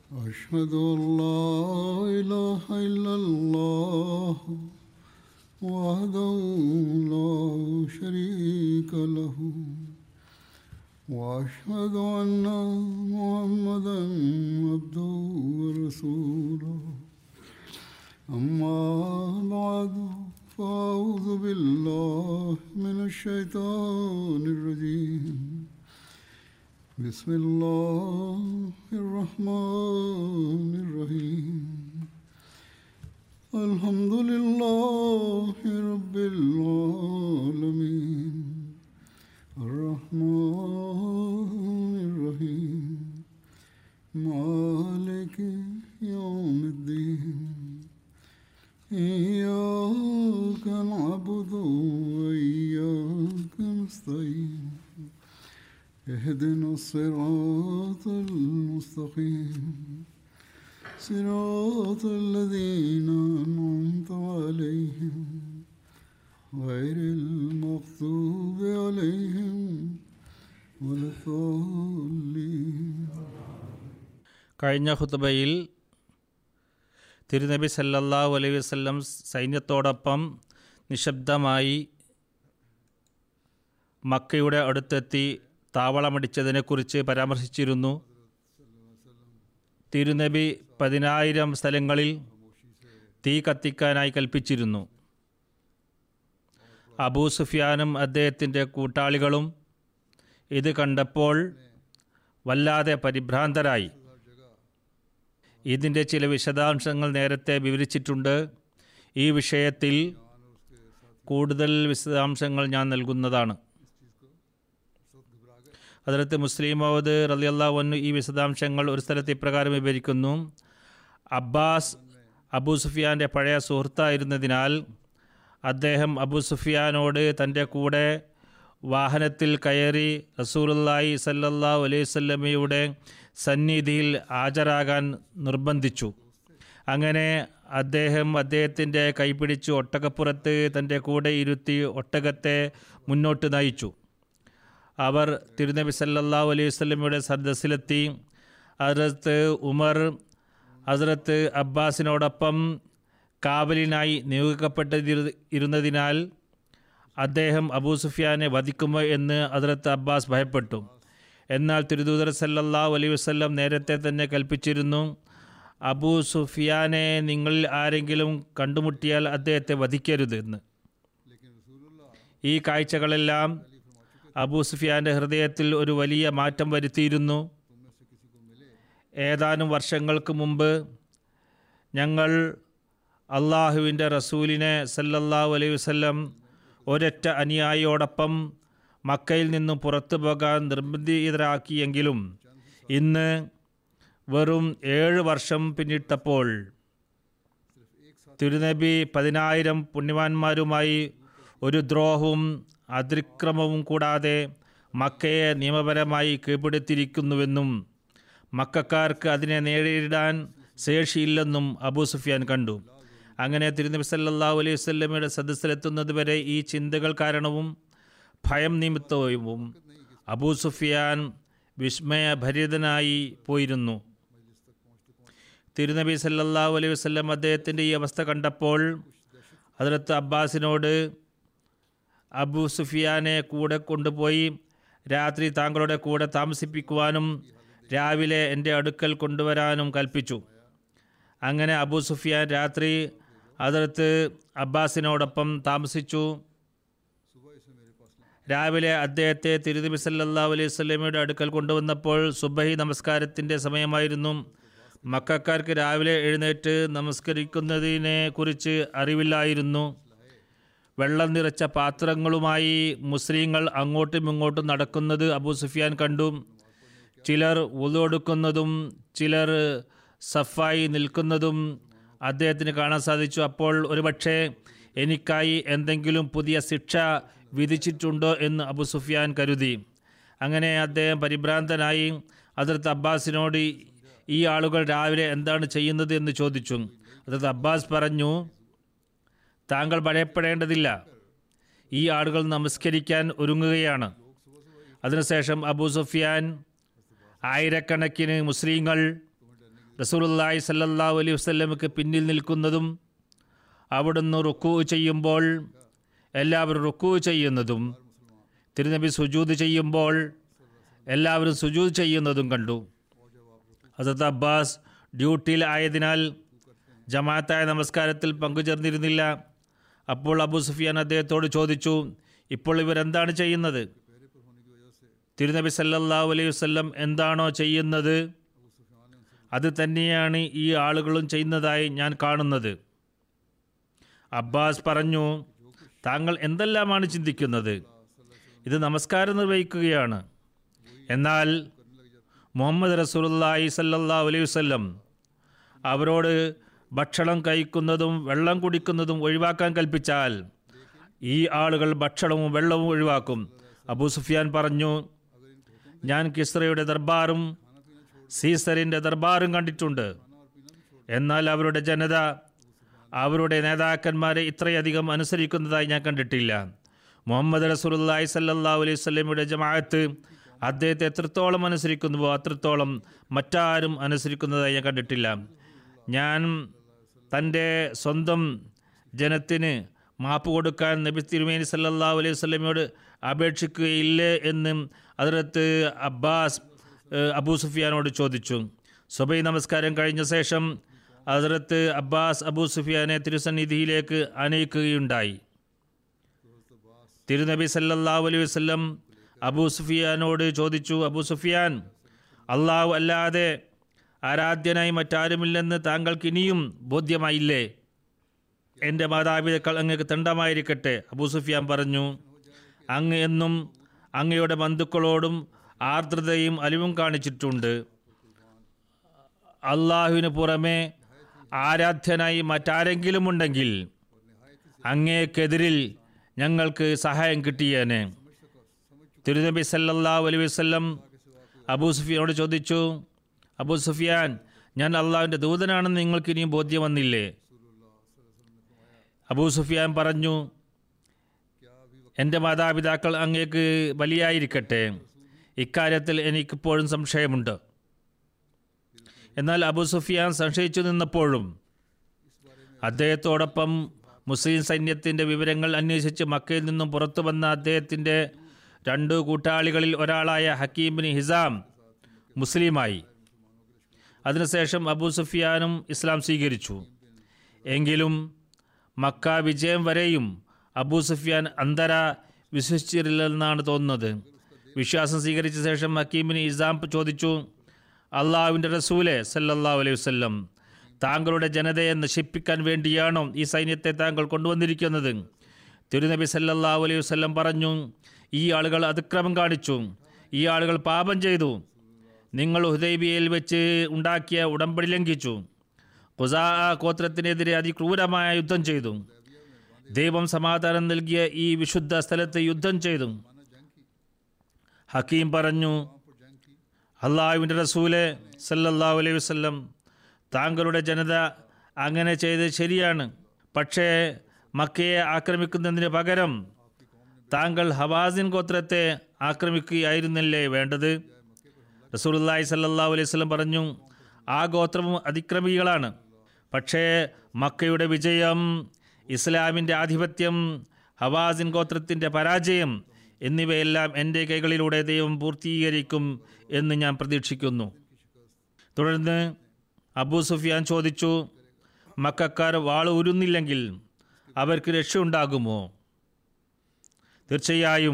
أشهد أن لا إله إلا الله وحده لا شريك له وأشهد أن محمدا عبده ورسوله أما بعد فأعوذ بالله من الشيطان الرجيم بسم الله الرحمن الرحيم الحمد لله رب العالمين الرحمن الرحيم مالك يوم الدين إياك نعبد وإياك نستعين اهدنا الصراط المستقيم صراط الذين أنعمت عليهم غير المغضوب عليهم ولا الضالين കഴിഞ്ഞ ഖുത്ബയിൽ തിരുനബി സല്ലല്ലാഹു അലൈഹി വസല്ലം സൈന്യത്തോടൊപ്പം നിശബ്ദമായി മക്കയുടെ അടുത്തെത്തി താവളമടിച്ചതിനെക്കുറിച്ച് പരാമർശിച്ചിരുന്നു തിരുനബി പതിനായിരം സ്ഥലങ്ങളിൽ തീ കത്തിക്കാനായി കൽപ്പിച്ചിരുന്നു അബൂ സുഫിയാനും അദ്ദേഹത്തിൻ്റെ കൂട്ടാളികളും ഇത് കണ്ടപ്പോൾ വല്ലാതെ പരിഭ്രാന്തരായി ഇതിൻ്റെ ചില വിശദാംശങ്ങൾ നേരത്തെ വിവരിച്ചിട്ടുണ്ട് ഈ വിഷയത്തിൽ കൂടുതൽ വിശദാംശങ്ങൾ ഞാൻ നൽകുന്നതാണ് അതിലത്ത് മുസ്ലിം മൗദ് റലിയല്ലാ വന്നു ഈ വിശദാംശങ്ങൾ ഒരു സ്ഥലത്ത് ഇപ്രകാരം വിവരിക്കുന്നു അബ്ബാസ് അബൂ സുഫിയാൻ്റെ പഴയ സുഹൃത്തായിരുന്നതിനാൽ അദ്ദേഹം അബൂ സുഫിയാനോട് തൻ്റെ കൂടെ വാഹനത്തിൽ കയറി റസൂലുല്ലായി സല്ലല്ലാ അലൈഹി സ്വല്ലമയുടെ സന്നിധിയിൽ ഹാജരാകാൻ നിർബന്ധിച്ചു അങ്ങനെ അദ്ദേഹം അദ്ദേഹത്തിൻ്റെ കൈപിടിച്ച് ഒട്ടകപ്പുറത്ത് തൻ്റെ കൂടെ ഇരുത്തി ഒട്ടകത്തെ മുന്നോട്ട് നയിച്ചു അവർ തിരുനബി സല്ലല്ലാഹു അലൈഹി വസല്ലമയുടെ സദസ്സിലെത്തി ഹസ്രത്ത് ഉമർ ഹസ്രത്ത് അബ്ബാസിനോടൊപ്പം കാവലിനായി നിയോഗിക്കപ്പെട്ടിരു ഇരുന്നതിനാൽ അദ്ദേഹം അബൂ സുഫിയാനെ വധിക്കുമോ എന്ന് ഹസ്രത്ത് അബ്ബാസ് ഭയപ്പെട്ടു എന്നാൽ തിരുദൂതർ സല്ലല്ലാഹു അലൈഹി വസല്ലം നേരത്തെ തന്നെ കൽപ്പിച്ചിരുന്നു അബൂ സുഫിയാനെ നിങ്ങളിൽ ആരെങ്കിലും കണ്ടുമുട്ടിയാൽ അദ്ദേഹത്തെ വധിക്കരുത് എന്ന് ഈ കാഴ്ചകളെല്ലാം അബൂ സുഫിയാൻ്റെ ഹൃദയത്തിൽ ഒരു വലിയ മാറ്റം വരുത്തിയിരുന്നു ഏതാനും വർഷങ്ങൾക്ക് മുമ്പ് ഞങ്ങൾ അള്ളാഹുവിൻ്റെ റസൂലിനെ സല്ലല്ലാഹു അലൈഹി വസല്ലം ഒരൊറ്റ അനുയായിയോടൊപ്പം മക്കയിൽ നിന്നും പുറത്തു പോകാൻ നിർബന്ധിതരാക്കിയെങ്കിലും ഇന്ന് വെറും ഏഴ് വർഷം പിന്നിട്ടപ്പോൾ തിരുനബി പതിനായിരം പുണ്യവാന്മാരുമായി ഒരു ദ്രോഹവും അതിക്രമവും കൂടാതെ മക്കയെ നിയമപരമായി കീഴ്പ്പെടുത്തിയിരിക്കുന്നുവെന്നും മക്കാർക്ക് അതിനെ നേരിടാൻ ശേഷിയില്ലെന്നും അബൂ സുഫിയാൻ കണ്ടു അങ്ങനെ തിരുനബി സല്ലല്ലാഹു അലൈഹി വസല്ലമയുടെ സദസ്സിലെത്തുന്നതുവരെ ഈ ചിന്തകൾ കാരണവും ഭയം നിമിത്തവും അബൂ സുഫിയാൻ വിസ്മയഭരിതനായി പോയിരുന്നു തിരുനബി സല്ലല്ലാഹു അലൈഹി വസല്ലം അദ്ദേഹത്തിൻ്റെ ഈ അവസ്ഥ കണ്ടപ്പോൾ ഹജറത്ത് അബ്ബാസിനോട് അബൂ സുഫിയാനെ കൂടെ കൊണ്ടുപോയി രാത്രി താങ്കളുടെ കൂടെ താമസിപ്പിക്കുവാനും രാവിലെ എൻ്റെ അടുക്കൽ കൊണ്ടുവരാനും കൽപ്പിച്ചു അങ്ങനെ അബൂ സുഫിയാൻ രാത്രി അതിർത്ത് അബ്ബാസിനോടൊപ്പം താമസിച്ചു രാവിലെ അദ്ദേഹത്തെ തിരുനബി സല്ലല്ലാഹു അലൈഹി സ്വലമയുടെ അടുക്കൽ കൊണ്ടുവന്നപ്പോൾ സുബഹി നമസ്കാരത്തിൻ്റെ സമയമായിരുന്നു മക്കാർക്ക് രാവിലെ എഴുന്നേറ്റ് നമസ്കരിക്കുന്നതിനെ കുറിച്ച് അറിവില്ലായിരുന്നു വെള്ളം നിറച്ച പാത്രങ്ങളുമായി മുസ്ലിങ്ങൾ അങ്ങോട്ടും ഇങ്ങോട്ടും നടക്കുന്നത് അബൂ സുഫിയാൻ കണ്ടു ചിലർ ഉതൊടുക്കുന്നതും ചിലർ സഫായി നിൽക്കുന്നതും അദ്ദേഹത്തിന് കാണാൻ സാധിച്ചു അപ്പോൾ ഒരുപക്ഷെ എനിക്കായി എന്തെങ്കിലും പുതിയ ശിക്ഷ വിധിച്ചിട്ടുണ്ടോ എന്ന് അബു സുഫിയാൻ കരുതി അങ്ങനെ അദ്ദേഹം പരിഭ്രാന്തനായി അതിർത്ത് അബ്ബാസിനോട് ഈ ആളുകൾ രാവിലെ എന്താണ് ചെയ്യുന്നത് എന്ന് ചോദിച്ചു അതിർത്ത് അബ്ബാസ് പറഞ്ഞു താങ്കൾ ഭയപ്പെടേണ്ടതില്ല ഈ ആളുകൾ നമസ്കരിക്കാൻ ഒരുങ്ങുകയാണ് അതിനുശേഷം അബൂ സുഫിയാൻ ആയിരക്കണക്കിന് മുസ്ലിങ്ങൾ റസൂലുള്ളാഹി സല്ലല്ലാഹു അലൈഹി വസല്ലമക്ക് പിന്നിൽ നിൽക്കുന്നതും അവിടുന്ന് റുക്കൂ ചെയ്യുമ്പോൾ എല്ലാവരും റുക്കൂ ചെയ്യുന്നതും തിരുനബി സുജൂദ് ചെയ്യുമ്പോൾ എല്ലാവരും സുജൂദ് ചെയ്യുന്നതും കണ്ടു ഹസരത്ത് അബ്ബാസ് ഡ്യൂട്ടിയിൽ ആയതിനാൽ ജമാഅത്തായ നമസ്കാരത്തിൽ പങ്കുചേർന്നിരുന്നില്ല അപ്പോൾ അബു സുഫിയാൻ അദ്ദേഹത്തോട് ചോദിച്ചു ഇപ്പോൾ ഇവരെന്താണ് ചെയ്യുന്നത് തിരുനബി സല്ലല്ലാഹു അലൈഹി വസല്ലം എന്താണോ ചെയ്യുന്നത് അത് തന്നെയാണ് ഈ ആളുകളും ചെയ്യുന്നതായി ഞാൻ കാണുന്നത് അബ്ബാസ് പറഞ്ഞു താങ്കൾ എന്തെല്ലാമാണ് ചിന്തിക്കുന്നത് ഇത് നമസ്കാരം നിർവഹിക്കുകയാണ് എന്നാൽ മുഹമ്മദ് റസൂലുള്ളാഹി സല്ലല്ലാഹു അലൈഹി വസല്ലം അവരോട് ഭക്ഷണം കഴിക്കുന്നതും വെള്ളം കുടിക്കുന്നതും ഒഴിവാക്കാൻ കൽപ്പിച്ചാൽ ഈ ആളുകൾ ഭക്ഷണവും വെള്ളവും ഒഴിവാക്കും അബൂ സുഫിയാൻ പറഞ്ഞു ഞാൻ കിസ്രയുടെ ദർബാറും സീസറിൻ്റെ ദർബാറും കണ്ടിട്ടുണ്ട് എന്നാൽ അവരുടെ ജനത അവരുടെ നേതാക്കന്മാരെ ഇത്രയധികം അനുസരിക്കുന്നതായി ഞാൻ കണ്ടിട്ടില്ല മുഹമ്മദ് റസൂലുള്ളാഹി സല്ലല്ലാഹു അലൈഹി വസല്ലമയുടെ ജമാഅത്ത് അദ്ദേഹത്തെ എത്രത്തോളം അനുസരിക്കുന്നുവോ അത്രത്തോളം മറ്റാരും അനുസരിക്കുന്നതായി ഞാൻ കണ്ടിട്ടില്ല ഞാൻ തൻ്റെ സ്വന്തം ജനത്തിന് മാപ്പ് കൊടുക്കാൻ നബി തിരുമേനി സല്ലല്ലാഹു അലൈഹി വസല്ലമയോട് അപേക്ഷിക്കുകയില്ലേ എന്ന് അതിർത്ത് അബ്ബാസ് ഏഹ്, അബൂ സുഫിയാനോട് ചോദിച്ചു സുബൈ നമസ്കാരം കഴിഞ്ഞ ശേഷം അതിർത്ത് അബ്ബാസ് അബൂ സുഫിയാനെ തിരുസന്നിധിയിലേക്ക് അനയിക്കുകയുണ്ടായി തിരുനബി സല്ലല്ലാഹു അലൈഹി വസല്ലം അബൂ സുഫിയാനോട് ചോദിച്ചു അബൂ സുഫിയാൻ അള്ളാഹു അല്ലാതെ ആരാധ്യനായി മറ്റാരുമില്ലെന്ന് താങ്കൾക്ക് ഇനിയും ബോധ്യമായില്ലേ എൻ്റെ മാതാപിതാക്കൾ അങ്ങക്ക് തണ്ടമായിരിക്കട്ടെ അബൂ സുഫിയാൻ പറഞ്ഞു അങ്ങ് എന്നും അങ്ങയുടെ ബന്ധുക്കളോടും ആർദ്രതയും അലിവും കാണിച്ചിട്ടുണ്ട് അള്ളാഹുവിന് പുറമെ ആരാധ്യനായി മറ്റാരെങ്കിലും ഉണ്ടെങ്കിൽ അങ്ങേക്കെതിരിൽ ഞങ്ങൾക്ക് സഹായം കിട്ടിയേനെ തിരുനബി സല്ലല്ലാഹു അലൈഹി വസല്ലം അബൂ സുഫിയാനോട് ചോദിച്ചു അബൂ സുഫിയാൻ ഞാൻ അള്ളാഹുവിൻ്റെ ദൂതനാണെന്ന് നിങ്ങൾക്ക് ഇനിയും ബോധ്യം വന്നില്ലേ അബൂ സുഫിയാൻ പറഞ്ഞു എൻ്റെ മാതാപിതാക്കൾ അങ്ങേക്ക് ബലിയായിരിക്കട്ടെ ഇക്കാര്യത്തിൽ എനിക്കിപ്പോഴും സംശയമുണ്ട് എന്നാൽ അബൂ സുഫിയാൻ സംശയിച്ചു നിന്നപ്പോഴും അദ്ദേഹത്തോടൊപ്പം മുസ്ലിം സൈന്യത്തിൻ്റെ വിവരങ്ങൾ അന്വേഷിച്ച് മക്കയിൽ നിന്നും പുറത്തു വന്ന അദ്ദേഹത്തിൻ്റെ രണ്ട് കൂട്ടാളികളിൽ ഒരാളായ ഹക്കീം ബിൻ ഹിസാം മുസ്ലിമായി അതിനുശേഷം അബൂ സുഫിയാനും ഇസ്ലാം സ്വീകരിച്ചു എങ്കിലും മക്ക വിജയം വരെയും അബൂ സുഫിയാൻ അന്തര വിശ്വസിച്ചിട്ടില്ലെന്നാണ് തോന്നുന്നത് വിശ്വാസം സ്വീകരിച്ച ശേഷം ഹക്കീമിന് ഇസാം ചോദിച്ചു അള്ളാഹുവിൻ്റെ റസൂലെ സല്ലല്ലാഹു അലൈഹി വസല്ലം താങ്കളുടെ ജനതയെ നശിപ്പിക്കാൻ വേണ്ടിയാണോ ഈ സൈന്യത്തെ താങ്കൾ കൊണ്ടുവന്നിരിക്കുന്നത് തിരുനബി സല്ലല്ലാഹു അലൈഹി വസല്ലം പറഞ്ഞു ഈ ആളുകൾ അതിക്രമം കാണിച്ചു ഈ ആളുകൾ പാപം ചെയ്തു നിങ്ങൾ ഹുദൈബിയയിൽ വെച്ച് ഉണ്ടാക്കിയ ഉടമ്പടി ലംഘിച്ചു ഖുസാ ഗോത്രത്തിനെതിരെ അതിക്രൂരമായ യുദ്ധം ചെയ്തു ദൈവം സമാധാനം നൽകിയ ഈ വിശുദ്ധ സ്ഥലത്ത് യുദ്ധം ചെയ്തു ഹക്കീം പറഞ്ഞു അള്ളാഹുവിൻ്റെ റസൂലെ സല്ലല്ലാഹു അലൈഹി വസല്ലം താങ്കളുടെ ജനത അങ്ങനെ ചെയ്ത് ശരിയാണ് പക്ഷേ മക്കയെ ആക്രമിക്കുന്നതിന് പകരം താങ്കൾ ഹവാസിൻ ഗോത്രത്തെ ആക്രമിക്കുകയായിരുന്നല്ലേ വേണ്ടത് റസൂലുള്ളാഹി സല്ലല്ലാഹു അലൈഹി വസല്ലം പറഞ്ഞു ആ ഗോത്രവും അതിക്രമികളാണ് പക്ഷേ മക്കയുടെ വിജയം ഇസ്ലാമിൻ്റെ ആധിപത്യം ഹവാസിൻ ഗോത്രത്തിൻ്റെ പരാജയം എന്നിവയെല്ലാം എൻ്റെ കൈകളിലൂടെ ദൈവം പൂർത്തീകരിക്കും എന്ന് ഞാൻ പ്രതീക്ഷിക്കുന്നു തുടർന്ന് അബൂ സുഫിയാൻ ചോദിച്ചു മക്കാർ വാൾ ഉരുന്നില്ലെങ്കിൽ അവർക്ക് രക്ഷയുണ്ടാകുമോ തീർച്ചയായും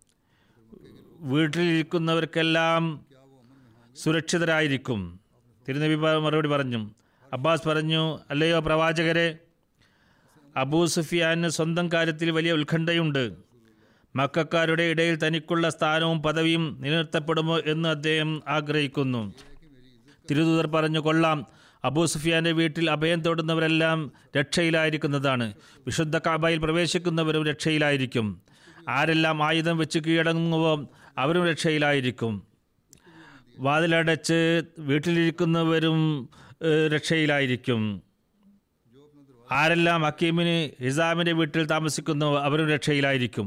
വീട്ടിലിരിക്കുന്നവർക്കെല്ലാം സുരക്ഷിതരായിരിക്കും തിരുനബി പ- മറുപടി പറഞ്ഞു അബ്ബാസ് പറഞ്ഞു അല്ലയോ പ്രവാചകരെ അബൂ സുഫിയാന് സ്വന്തം കാര്യത്തിൽ വലിയ ഉത്കണ്ഠയുണ്ട് മക്കാരുടെ ഇടയിൽ തനിക്കുള്ള സ്ഥാനവും പദവിയും നിലനിർത്തപ്പെടുമോ എന്ന് അദ്ദേഹം ആഗ്രഹിക്കുന്നു തിരുദൂതർ പറഞ്ഞു കൊള്ളാം അബൂ സുഫിയാന്റെ വീട്ടിൽ അഭയം തേടുന്നവരെല്ലാം രക്ഷയിലായിരിക്കുന്നതാണ് വിശുദ്ധ കാബയിൽ പ്രവേശിക്കുന്നവരും രക്ഷയിലായിരിക്കും ആരെല്ലാം ആയുധം വെച്ച് കീഴടങ്ങുവോ അവരും രക്ഷയിലായിരിക്കും വാതിലടച്ച് വീട്ടിലിരിക്കുന്നവരും ഏഹ്, രക്ഷയിലായിരിക്കും ആരെല്ലാം ഹക്കീമിന് ഹിസാമിൻ്റെ വീട്ടിൽ താമസിക്കുന്നോ അവരും രക്ഷയിലായിരിക്കും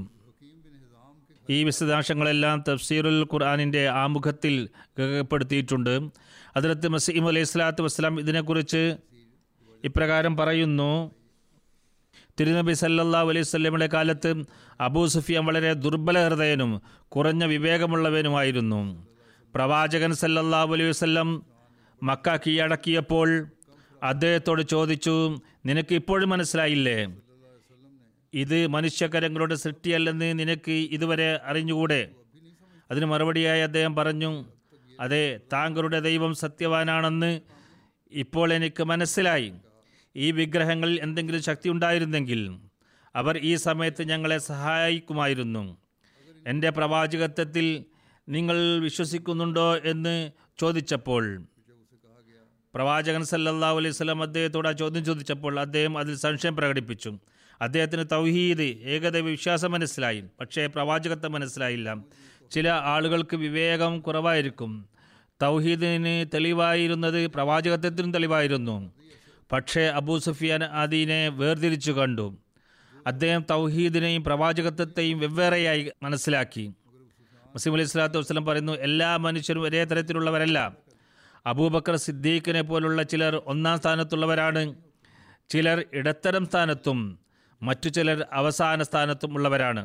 ഈ വിശദാംശങ്ങളെല്ലാം തഫ്സീറുൽ ഖുർആാനിൻ്റെ ആമുഖത്തിൽ രേഖപ്പെടുത്തിയിട്ടുണ്ട് അതിലത്ത് മസീം അലൈഹി സ്വലാത്തു വസ്സലാം ഇതിനെക്കുറിച്ച് ഇപ്രകാരം പറയുന്നു തിരുനബി സല്ലല്ലാ അലൈഹി സ്വല്ലമയുടെ കാലത്ത് അബൂ സുഫിയാൻ വളരെ ദുർബല ഹൃദയനും കുറഞ്ഞ വിവേകമുള്ളവനുമായിരുന്നു പ്രവാചകൻ സല്ലല്ലാ അലൈഹി വസല്ലം മക്ക കീഴടക്കിയപ്പോൾ അദ്ദേഹത്തോട് ചോദിച്ചു നിനക്ക് ഇപ്പോഴും മനസ്സിലായില്ലേ ഇത് മനുഷ്യകരങ്ങളുടെ സൃഷ്ടിയല്ലെന്ന് നിനക്ക് ഇതുവരെ അറിഞ്ഞുകൂടെ അതിന് മറുപടിയായി അദ്ദേഹം പറഞ്ഞു അതെ താങ്കളുടെ ദൈവം സത്യവാനാണെന്ന് ഇപ്പോൾ എനിക്ക് മനസ്സിലായി ഈ വിഗ്രഹങ്ങളിൽ എന്തെങ്കിലും ശക്തി ഉണ്ടായിരുന്നെങ്കിൽ അവർ ഈ സമയത്ത് ഞങ്ങളെ സഹായിക്കുമായിരുന്നു എൻ്റെ പ്രവാചകത്വത്തിൽ നിങ്ങൾ വിശ്വസിക്കുന്നുണ്ടോ എന്ന് ചോദിച്ചപ്പോൾ പ്രവാചകൻ സല്ലല്ലാഹു അലൈഹി സ്വലം അദ്ദേഹത്തോട് ആ ചോദ്യം ചോദിച്ചപ്പോൾ അദ്ദേഹം അതിൽ സംശയം പ്രകടിപ്പിച്ചു അദ്ദേഹത്തിന് തൗഹീദ് ഏകദൈവ വിശ്വാസം മനസ്സിലായി പക്ഷേ പ്രവാചകത്വം മനസ്സിലായില്ല ചില ആളുകൾക്ക് വിവേകം കുറവായിരിക്കും തൗഹീദിന് തെളിവായിരുന്നത് പ്രവാചകത്വത്തിനും തെളിവായിരുന്നു പക്ഷേ അബൂ സുഫിയാൻ അതിനെ വേർതിരിച്ചു കണ്ടു അദ്ദേഹം തൗഹീദിനെയും പ്രവാചകത്വത്തെയും വെവ്വേറെയായി മനസ്സിലാക്കി മുസ്ലിം അലൈഹി സ്വലാത്തു വസ്ലം പറയുന്നു എല്ലാ മനുഷ്യരും ഒരേ തരത്തിലുള്ളവരല്ല അബൂബക്കർ സിദ്ദീഖിനെ പോലുള്ള ചിലർ ഒന്നാം സ്ഥാനത്തുള്ളവരാണ് ചിലർ ഇടത്തരം സ്ഥാനത്തും മറ്റു ചിലർ അവസാന സ്ഥാനത്തും ഉള്ളവരാണ്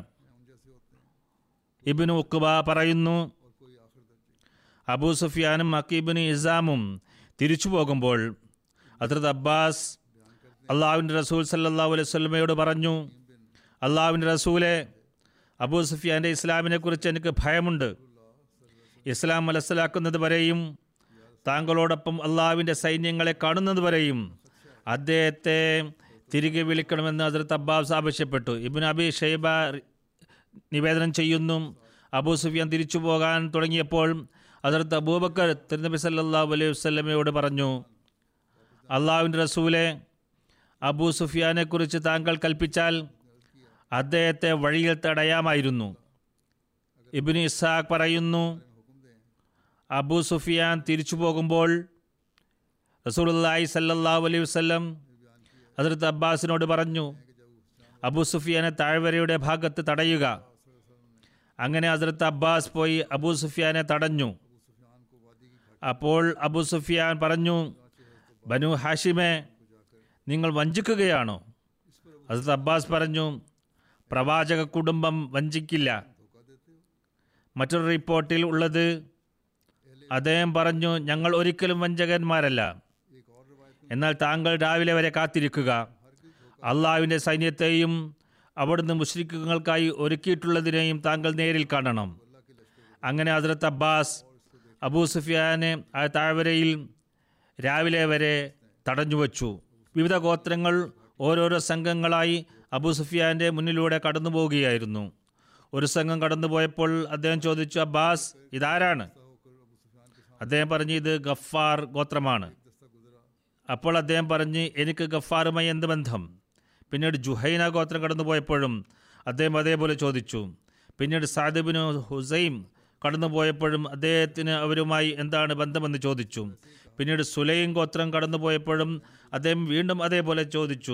ഇബിന് ഉക്കുബ പറയുന്നു അബൂ സുഫിയാനും മക്കീബിന് ഇസാമും തിരിച്ചു പോകുമ്പോൾ ഹസ്രത് അബ്ബാസ് അള്ളാഹുവിൻ്റെ റസൂൽ സല്ലല്ലാഹു അലൈഹി സ്വലമയോട് പറഞ്ഞു അള്ളാഹുവിൻ്റെ റസൂലെ അബൂ സുഫിയാൻ്റെ ഇസ്ലാമിനെ കുറിച്ച് എനിക്ക് ഭയമുണ്ട് ഇസ്ലാം മനസ്സിലാക്കുന്നത് വരെയും താങ്കളോടൊപ്പം അള്ളാഹുവിൻ്റെ സൈന്യങ്ങളെ കാണുന്നത് വരെയും അദ്ദേഹത്തെ തിരികെ വിളിക്കണമെന്ന് ഹസ്രത്ത് അബ്ബാസ് ആവശ്യപ്പെട്ടു ഇബിൻ അബി ഷൈബ നിവേദനം ചെയ്യുന്നു അബൂ സുഫിയാൻ തിരിച്ചു പോകാൻ തുടങ്ങിയപ്പോൾ ഹസ്രത്ത് അബൂബക്കർ തിരുനബി സല്ലല്ലാഹു അലൈഹി വസല്ലമയോട് പറഞ്ഞു അള്ളാഹുവിൻ്റെ റസൂലെ അബൂ സുഫിയാനെ കുറിച്ച് താങ്കൾ കൽപ്പിച്ചാൽ അദ്ദേഹത്തെ വഴിയിൽ തടയാമായിരുന്നു ഇബിന് ഇസാഖ് പറയുന്നു അബൂ സുഫിയാൻ തിരിച്ചു പോകുമ്പോൾ റസൂലുള്ളാഹി സല്ലല്ലാഹു അലൈഹി വസല്ലം ഹസ്രത്ത് അബ്ബാസിനോട് പറഞ്ഞു അബൂ സുഫിയാനെ താഴ്വരയുടെ ഭാഗത്ത് തടയുക അങ്ങനെ ഹസ്രത്ത് അബ്ബാസ് പോയി അബൂ സുഫിയാനെ തടഞ്ഞു അപ്പോൾ അബൂ സുഫിയാൻ പറഞ്ഞു ബനു ഹാഷിമെ നിങ്ങൾ വഞ്ചിക്കുകയാണോ ഹസ്രത്ത് അബ്ബാസ് പറഞ്ഞു പ്രവാചക കുടുംബം വഞ്ചിക്കില്ല മറ്റൊരു റിപ്പോർട്ടിൽ ഉള്ളത് അദ്ദേഹം പറഞ്ഞു ഞങ്ങൾ ഒരിക്കലും വഞ്ചകന്മാരല്ല എന്നാൽ താങ്കൾ രാവിലെ വരെ കാത്തിരിക്കുക അള്ളാഹുവിൻ്റെ സൈന്യത്തെയും അവിടുന്ന് മുസ്ലിക്കുകൾക്കായി ഒരുക്കിയിട്ടുള്ളതിനെയും താങ്കൾ നേരിൽ കാണണം അങ്ങനെ ഹസ്രത്ത് അബ്ബാസ് അബൂ സുഫിയാനെ ആ താഴ്വരയിൽ രാവിലെ വരെ തടഞ്ഞുവച്ചു വിവിധ ഗോത്രങ്ങൾ ഓരോരോ സംഘങ്ങളായി അബൂ സുഫിയാൻ്റെ മുന്നിലൂടെ കടന്നു പോവുകയായിരുന്നു ഒരു സംഘം കടന്നുപോയപ്പോൾ അദ്ദേഹം ചോദിച്ചു അബ്ബാസ് ഇതാരാണ് അദ്ദേഹം പറഞ്ഞു ഇത് ഗഫാർ ഗോത്രമാണ് അപ്പോൾ അദ്ദേഹം പറഞ്ഞ് എനിക്ക് ഗഫാറുമായി എന്ത് ബന്ധം പിന്നീട് ജുഹൈന ഗോത്രം കടന്നുപോയപ്പോഴും അദ്ദേഹം അതേപോലെ ചോദിച്ചു പിന്നീട് സാദിബിന് ഹുസൈം കടന്നുപോയപ്പോഴും അദ്ദേഹത്തിന് അവരുമായി എന്താണ് ബന്ധമെന്ന് ചോദിച്ചു പിന്നീട് സുലൈം ഗോത്രം കടന്നുപോയപ്പോഴും അദ്ദേഹം വീണ്ടും അതേപോലെ ചോദിച്ചു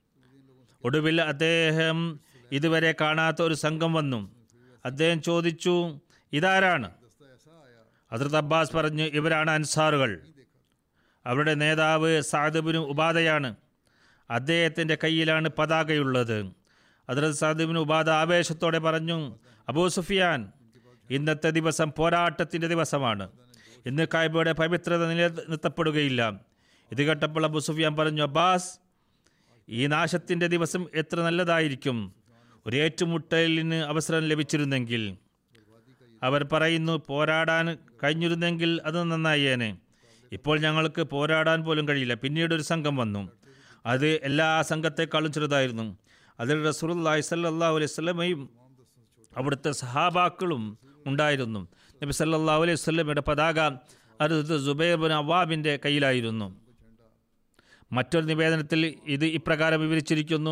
ഒടുവിൽ അദ്ദേഹം ഇതുവരെ കാണാത്ത ഒരു സംഘം വന്നു അദ്ദേഹം ചോദിച്ചു ഇതാരാണ് ഹസ്രത്ത് അബ്ബാസ് പറഞ്ഞു ഇവരാണ് അൻസാറുകൾ അവരുടെ നേതാവ് സാദിബിന് ഉപാധയാണ് അദ്ദേഹത്തിൻ്റെ കയ്യിലാണ് പതാകയുള്ളത് ഹസ്രത്ത് സാദിബിന് ഉപാധ ആവേശത്തോടെ പറഞ്ഞു അബൂ സുഫിയാൻ ഇന്നത്തെ ദിവസം പോരാട്ടത്തിൻ്റെ ദിവസമാണ് ഇന്ന് കായ്ബയുടെ പവിത്രത നിലനിർത്തപ്പെടുകയില്ല ഇത് കേട്ടപ്പോൾ അബൂ സുഫിയാൻ പറഞ്ഞു അബ്ബാസ് ഈ നാശത്തിൻ്റെ ദിവസം എത്ര നല്ലതായിരിക്കും ഒരു ഏറ്റുമുട്ടലിന് അവസരം ലഭിച്ചിരുന്നെങ്കിൽ അവർ പറയുന്നു പോരാടാൻ കഴിഞ്ഞിരുന്നെങ്കിൽ അത് നന്നായേനെ ഇപ്പോൾ ഞങ്ങൾക്ക് പോരാടാൻ പോലും കഴിയില്ല പിന്നീട് ഒരു സംഘം വന്നു അത് എല്ലാ സംഘത്തെക്കാളും ചെറുതായിരുന്നു അതിൽ റസൂലുള്ളാഹി സ്വല്ലല്ലാഹു അലൈഹി വസല്ലമയും അവിടുത്തെ സഹാബാക്കളും ഉണ്ടായിരുന്നു നബി സല്ലല്ലാഹു അലൈഹി വസല്ലമയുടെ പതാക അത് സുബൈർ ബിൻ അവാബിൻ്റെ കയ്യിലായിരുന്നു മറ്റൊരു നിവേദനത്തിൽ ഇത് ഇപ്രകാരം വിവരിച്ചിരിക്കുന്നു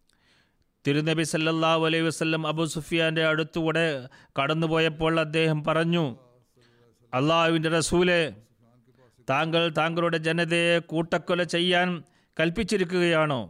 തിരുനബി സല്ലല്ലാഹു അലൈഹി വസല്ലം അബു സുഫിയാൻ്റെ അടുത്തുകൂടെ കടന്നുപോയപ്പോൾ അദ്ദേഹം പറഞ്ഞു അള്ളാഹുവിൻ്റെ റസൂലെ താങ്കൾ താങ്കളുടെ ജനതയെ കൂട്ടക്കൊല ചെയ്യാൻ കൽപ്പിച്ചിരിക്കുകയാണോ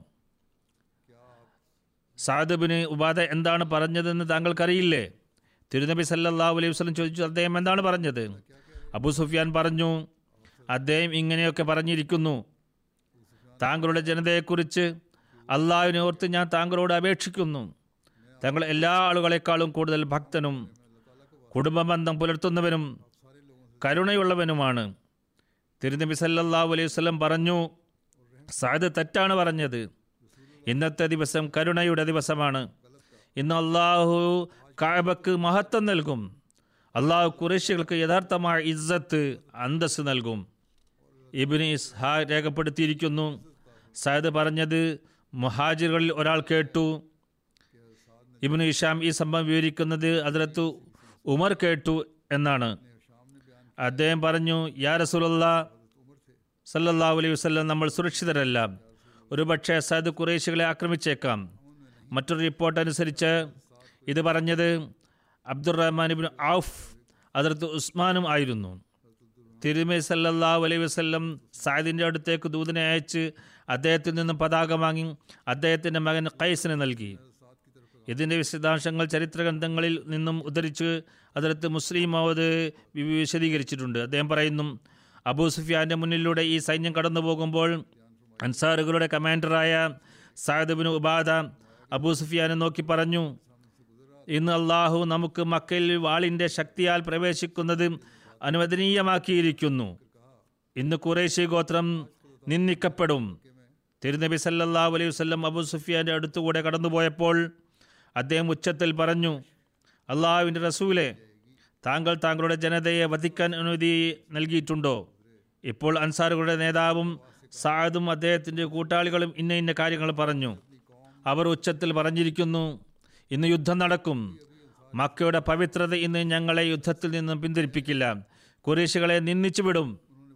സാദബിന് ഉപാധ എന്താണ് പറഞ്ഞതെന്ന് താങ്കൾക്കറിയില്ലേ തിരുനബി സല്ലല്ലാഹു അലൈഹി വസല്ലം ചോദിച്ചു അദ്ദേഹം എന്താണ് പറഞ്ഞത് അബു സുഫിയാൻ പറഞ്ഞു അദ്ദേഹം ഇങ്ങനെയൊക്കെ പറഞ്ഞിരിക്കുന്നു താങ്കളുടെ ജനതയെക്കുറിച്ച് അള്ളാഹുവിനെ ഓർത്ത് ഞാൻ താങ്കളോട് അപേക്ഷിക്കുന്നു തങ്ങൾ എല്ലാ ആളുകളെക്കാളും കൂടുതൽ ഭക്തനും കുടുംബബന്ധം പുലർത്തുന്നവനും കരുണയുള്ളവനുമാണ് തിരുനബി സല്ലല്ലാഹു അലൈഹി വസല്ലം പറഞ്ഞു സാദ് തെറ്റാണ് പറഞ്ഞത് ഇന്നത്തെ ദിവസം കരുണയുടെ ദിവസമാണ് ഇന്ന് അള്ളാഹു കാബക്ക് മഹത്വം നൽകും അള്ളാഹു കുറേശികൾക്ക് യഥാർത്ഥമായ ഇസ്സത്ത് അന്തസ് നൽകും ഇബിന് ഇസ്ഹാ രേഖപ്പെടുത്തിയിരിക്കുന്നു സയദ് പറഞ്ഞത് മുഹാജിറുകളിൽ ഒരാൾ കേട്ടു ഇബിന് ഇഷാം ഈ സംഭവം വിവരിക്കുന്നത് അതിലത്ത് ഉമർ കേട്ടു എന്നാണ് അദ്ദേഹം പറഞ്ഞു യാ റസൂലല്ല സല്ലല്ലാഹു അലൈഹി വസല്ലം നമ്മൾ സുരക്ഷിതരല്ല ഒരുപക്ഷെ സയദ് കുറേശികളെ ആക്രമിച്ചേക്കാം മറ്റൊരു റിപ്പോർട്ട് അനുസരിച്ച് ഇത് പറഞ്ഞത് അബ്ദുറഹ്മാൻ ഇബിൻ ഔഫ് അതിർത്ത് ഉസ്മാനും ആയിരുന്നു തിരുമേ സല്ലല്ലാഹു അലൈഹി വസല്ലം സായദിൻ്റെ അടുത്തേക്ക് ദൂതനെ അയച്ച് അദ്ദേഹത്തിൽ നിന്നും പതാക വാങ്ങി അദ്ദേഹത്തിൻ്റെ മകൻ ഖൈസിന് നൽകി ഇതിൻ്റെ വിശദാംശങ്ങൾ ചരിത്ര ഗ്രന്ഥങ്ങളിൽ നിന്നും ഉദ്ധരിച്ച് അതിർത്ത് മുസ്ലിം മൗദ് വിശദീകരിച്ചിട്ടുണ്ട് അദ്ദേഹം പറയുന്നു അബൂ സുഫിയാൻ്റെ മുന്നിലൂടെ ഈ സൈന്യം കടന്നു പോകുമ്പോൾ അൻസാറുകളുടെ കമാൻഡറായ സായദ് ബിൻ ഉബാദ അബൂ സുഫിയാനെ നോക്കി പറഞ്ഞു ഇന്ന് അള്ളാഹു നമുക്ക് മക്കയിൽ വാളിൻ്റെ ശക്തിയാൽ പ്രവേശിക്കുന്നത് അനുവദനീയമാക്കിയിരിക്കുന്നു ഇന്ന് കുറേശ്ശി ഗോത്രം നിന്ദിക്കപ്പെടും തിരുനബി സല്ലല്ലാഹു അലൈഹി വസല്ലം അബൂ സുഫിയാൻ്റെ അടുത്തുകൂടെ കടന്നുപോയപ്പോൾ അദ്ദേഹം ഉച്ചത്തിൽ പറഞ്ഞു അള്ളാഹുവിൻ്റെ റസൂലെ താങ്കൾ താങ്കളുടെ ജനതയെ വധിക്കാൻ അനുമതി നൽകിയിട്ടുണ്ടോ ഇപ്പോൾ അൻസാറുകളുടെ നേതാവും സാദും അദ്ദേഹത്തിൻ്റെ കൂട്ടാളികളും ഇന്ന ഇന്ന കാര്യങ്ങൾ പറഞ്ഞു അവർ ഉച്ചത്തിൽ പറഞ്ഞിരിക്കുന്നു ഇന്ന് യുദ്ധം നടക്കും മക്കയുടെ പവിത്രത ഇന്ന് ഞങ്ങളെ യുദ്ധത്തിൽ നിന്നും പിന്തിരിപ്പിക്കില്ല കുറേശികളെ നിന്ദിച്ചു വിടും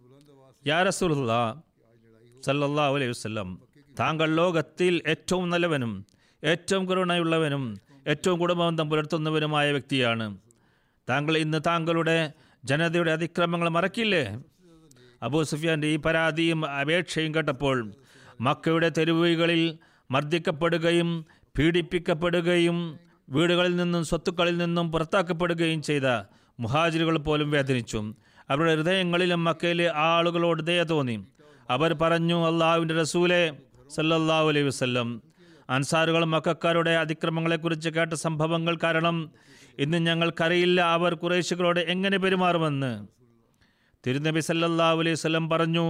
യാ റസൂലുള്ളാ സല്ലല്ലാഹു അലൈഹി വസല്ലം താങ്കൾ ലോകത്തിൽ ഏറ്റവും നല്ലവനും ഏറ്റവും കരുണയുള്ളവനും ഏറ്റവും കുടുംബബന്ധം പുലർത്തുന്നവനുമായ വ്യക്തിയാണ് താങ്കൾ ഇന്ന് താങ്കളുടെ ജനതയുടെ അതിക്രമങ്ങൾ മറക്കില്ലേ അബൂ സുഫിയാൻ്റെ ഈ പരാതിയും അപേക്ഷയും കേട്ടപ്പോൾ മക്കയുടെ തെരുവുകളിൽ മർദ്ദിക്കപ്പെടുകയും പീഡിപ്പിക്കപ്പെടുകയും വീടുകളിൽ നിന്നും സ്വത്തുക്കളിൽ നിന്നും പുറത്താക്കപ്പെടുകയും ചെയ്ത മുഹാജിറുകൾ പോലും വേദനിച്ചു അവരുടെ ഹൃദയങ്ങളിലും മക്കയിലെ ആളുകളോട് ദയ തോന്നി അവർ പറഞ്ഞു അള്ളാഹുവിൻ്റെ റസൂലെ സല്ലല്ലാഹു അലൈഹി വസല്ലം അൻസാറുകൾ മക്കാരുടെ അതിക്രമങ്ങളെക്കുറിച്ച് കേട്ട സംഭവങ്ങൾ കാരണം ഇന്ന് ഞങ്ങൾക്കറിയില്ല അവർ കുറേശികളോട് എങ്ങനെ പെരുമാറുമെന്ന് തിരുനബി സല്ലല്ലാഹു അലൈഹി വസല്ലം പറഞ്ഞു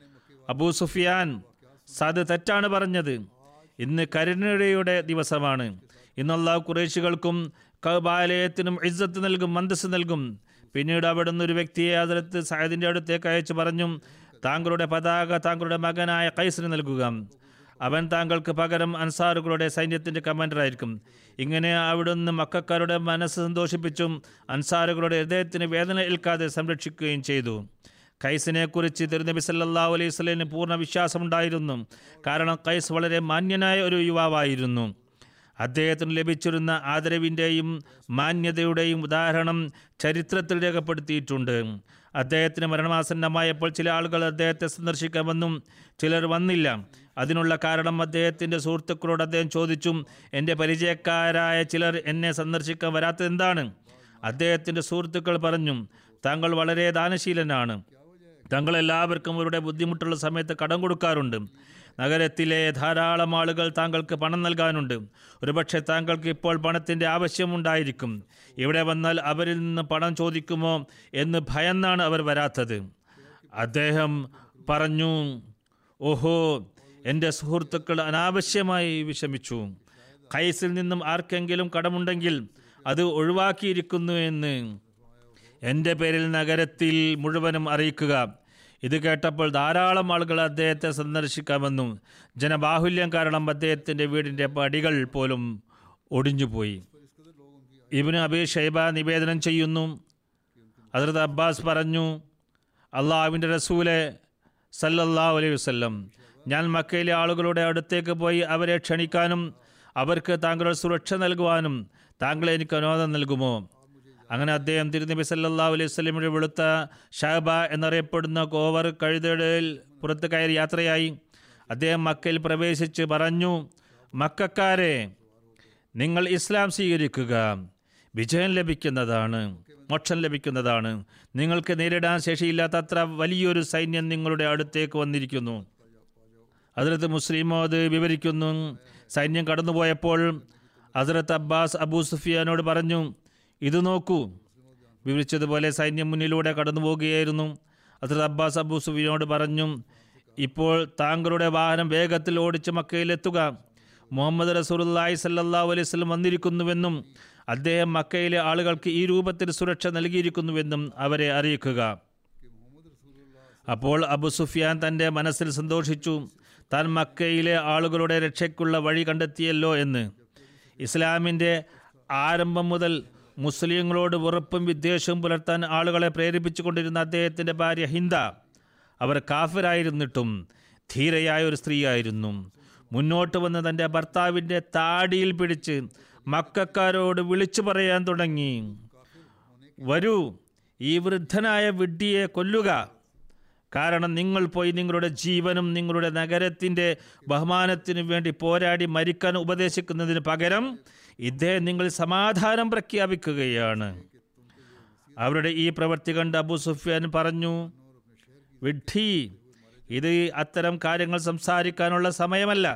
അബൂ സുഫിയാൻ സത് തെറ്റാണ് പറഞ്ഞത് ഇന്ന് കരുണയുടെ ദിവസമാണ് ഇന്ന് അള്ളാഹു കുറേശികൾക്കും കബാലയത്തിനും ഇജ്ജത്ത് നൽകും മന്ദസ് നൽകും പിന്നീട് അവിടുന്ന് ഒരു വ്യക്തിയെ അതിലത്ത് സയദിൻ്റെ അടുത്തേക്ക് അയച്ചു പറഞ്ഞു താങ്കളുടെ പതാക താങ്കളുടെ മകനായ കൈസിന് നൽകുക അവൻ താങ്കൾക്ക് പകരം അൻസാറുകളുടെ സൈന്യത്തിൻ്റെ കമാൻഡറായിരിക്കും ഇങ്ങനെ അവിടുന്ന് മക്കാരുടെ മനസ്സ് സന്തോഷിപ്പിച്ചും അൻസാറുകളുടെ ഹൃദയത്തിന് വേദന ഏൽക്കാതെ സംരക്ഷിക്കുകയും ചെയ്തു കൈസിനെ കുറിച്ച് തിരുനബി സല്ലല്ലാഹു അലൈഹി വസല്ലമിന് പൂർണ്ണ വിശ്വാസമുണ്ടായിരുന്നു കാരണം കൈസ് വളരെ മാന്യനായ ഒരു യുവാവായിരുന്നു അദ്ദേഹത്തിന് ലഭിച്ചിരുന്ന ആദരവിൻ്റെയും മാന്യതയുടെയും ഉദാഹരണം ചരിത്രത്തിൽ രേഖപ്പെടുത്തിയിട്ടുണ്ട് അദ്ദേഹത്തിന് മരണമാസന്നമായപ്പോൾ ചില ആളുകൾ അദ്ദേഹത്തെ സന്ദർശിക്കാൻ വന്നും ചിലർ വന്നില്ല അതിനുള്ള കാരണം അദ്ദേഹത്തിൻ്റെ സുഹൃത്തുക്കളോട് അദ്ദേഹം ചോദിച്ചു എൻ്റെ പരിചയക്കാരായ ചിലർ എന്നെ സന്ദർശിക്കാൻ വരാത്തത് എന്താണ് അദ്ദേഹത്തിൻ്റെ സുഹൃത്തുക്കൾ പറഞ്ഞു താങ്കൾ വളരെ ദാനശീലനാണ് താങ്കൾ എല്ലാവർക്കും അവരുടെ ബുദ്ധിമുട്ടുള്ള സമയത്ത് കടം കൊടുക്കാറുണ്ട് നഗരത്തിലെ ധാരാളം ആളുകൾ താങ്കൾക്ക് പണം നൽകാനുണ്ട് ഒരുപക്ഷെ താങ്കൾക്ക് ഇപ്പോൾ പണത്തിൻ്റെ ആവശ്യമുണ്ടായിരിക്കും ഇവിടെ വന്നാൽ അവരിൽ നിന്ന് പണം ചോദിക്കുമോ എന്ന് ഭയന്നാണ് അവർ വരാത്തത് അദ്ദേഹം പറഞ്ഞു ഓഹോ എൻ്റെ സുഹൃത്തുക്കൾ അനാവശ്യമായി വിഷമിച്ചു കൈസിൽ നിന്നും ആർക്കെങ്കിലും കടമുണ്ടെങ്കിൽ അത് ഒഴിവാക്കിയിരിക്കുന്നു എന്ന് എൻ്റെ പേരിൽ നഗരത്തിൽ മുഴുവനും അറിയിക്കുക ഇത് കേട്ടപ്പോൾ ധാരാളം ആളുകൾ അദ്ദേഹത്തെ സന്ദർശിക്കാമെന്നു ജനബാഹുല്യം കാരണം അദ്ദേഹത്തിൻ്റെ വീടിൻ്റെ പടികൾ പോലും ഒടിഞ്ഞുപോയി ഇബിന് അബി ഷൈബ നിവേദനം ചെയ്യുന്നു ഹസ്രത്ത് അബ്ബാസ് പറഞ്ഞു അള്ളാഹുവിൻ്റെ റസൂലെ സല്ലല്ലാഹു അലൈഹി വസല്ലം ഞാൻ മക്കയിലെ ആളുകളുടെ അടുത്തേക്ക് പോയി അവരെ ക്ഷണിക്കാനും അവർക്ക് താങ്കളുടെ സുരക്ഷ നൽകുവാനും താങ്കൾ എനിക്ക് അനുവാദം നൽകുമോ അങ്ങനെ അദ്ദേഹം തിരുനബി സല്ലല്ലാഹു അലൈഹി വസല്ലമയുടെ വെളുത്ത ഷഹബ എന്നറിയപ്പെടുന്ന കോവർ കഴുതയുടെ പുറത്ത് കയറി യാത്രയായി അദ്ദേഹം മക്കയിൽ പ്രവേശിച്ച് പറഞ്ഞു മക്കാരെ നിങ്ങൾ ഇസ്ലാം സ്വീകരിക്കുക വിജയം ലഭിക്കുന്നതാണ് മോക്ഷം ലഭിക്കുന്നതാണ് നിങ്ങൾക്ക് നേരിടാൻ ശേഷിയില്ലാത്തത്ര വലിയൊരു സൈന്യം നിങ്ങളുടെ അടുത്തേക്ക് വന്നിരിക്കുന്നു അതിലത്ത് മുസ്ലിമോത് വിവരിക്കുന്നു സൈന്യം കടന്നുപോയപ്പോൾ ഹസരത്ത് അബ്ബാസ് അബൂ സുഫിയാനോട് പറഞ്ഞു ഇത് നോക്കൂ വിവരിച്ചതുപോലെ സൈന്യം മുന്നിലൂടെ കടന്നു പോവുകയായിരുന്നു ഹസരത്ത് അബ്ബാസ് അബൂ സുഫിയാനോട് പറഞ്ഞു ഇപ്പോൾ താങ്കളുടെ വാഹനം വേഗത്തിൽ ഓടിച്ച് മക്കയിലെത്തുക മുഹമ്മദ് റസൂലുള്ളാഹി സല്ലല്ലാഹു അലൈഹി വസല്ലം വന്നിരിക്കുന്നുവെന്നും അദ്ദേഹം മക്കയിലെ ആളുകൾക്ക് ഈ രൂപത്തിൽ സുരക്ഷ നൽകിയിരിക്കുന്നുവെന്നും അവരെ അറിയിക്കുക അപ്പോൾ അബു സുഫിയാൻ തൻ്റെ മനസ്സിൽ സന്തോഷിച്ചു താൻ മക്കയിലെ ആളുകളുടെ രക്ഷയ്ക്കുള്ള വഴി കണ്ടെത്തിയല്ലോ എന്ന് ഇസ്ലാമിൻ്റെ ആരംഭം മുതൽ മുസ്ലിങ്ങളോട് വെറുപ്പും വിദ്വേഷവും പുലർത്താൻ ആളുകളെ പ്രേരിപ്പിച്ചുകൊണ്ടിരുന്ന അദ്ദേഹത്തിൻ്റെ ഭാര്യ ഹിന്ദ അവർ കാഫിറായിരുന്നിട്ടും ധീരയായ ഒരു സ്ത്രീയായിരുന്നു മുന്നോട്ട് വന്ന് തൻ്റെ ഭർത്താവിൻ്റെ താടിയിൽ പിടിച്ച് മക്കാരോട് വിളിച്ചു പറയാൻ തുടങ്ങി വരൂ ഈ വൃദ്ധനായ വിഡ്ഢിയെ കൊല്ലുക കാരണം നിങ്ങൾ പോയി നിങ്ങളുടെ ജീവനും നിങ്ങളുടെ നഗരത്തിൻ്റെ ബഹുമാനത്തിനു വേണ്ടി പോരാടി മരിക്കാൻ ഉപദേശിക്കുന്നതിന് പകരം ഇദ്ദേഹം നിങ്ങൾ സമാധാനം പ്രഖ്യാപിക്കുകയാണ് അവരുടെ ഈ പ്രവൃത്തി കണ്ട് അബു സുഫിയാൻ പറഞ്ഞു വിഡ്ഢി ഇത് അത്തരം കാര്യങ്ങൾ സംസാരിക്കാനുള്ള സമയമല്ല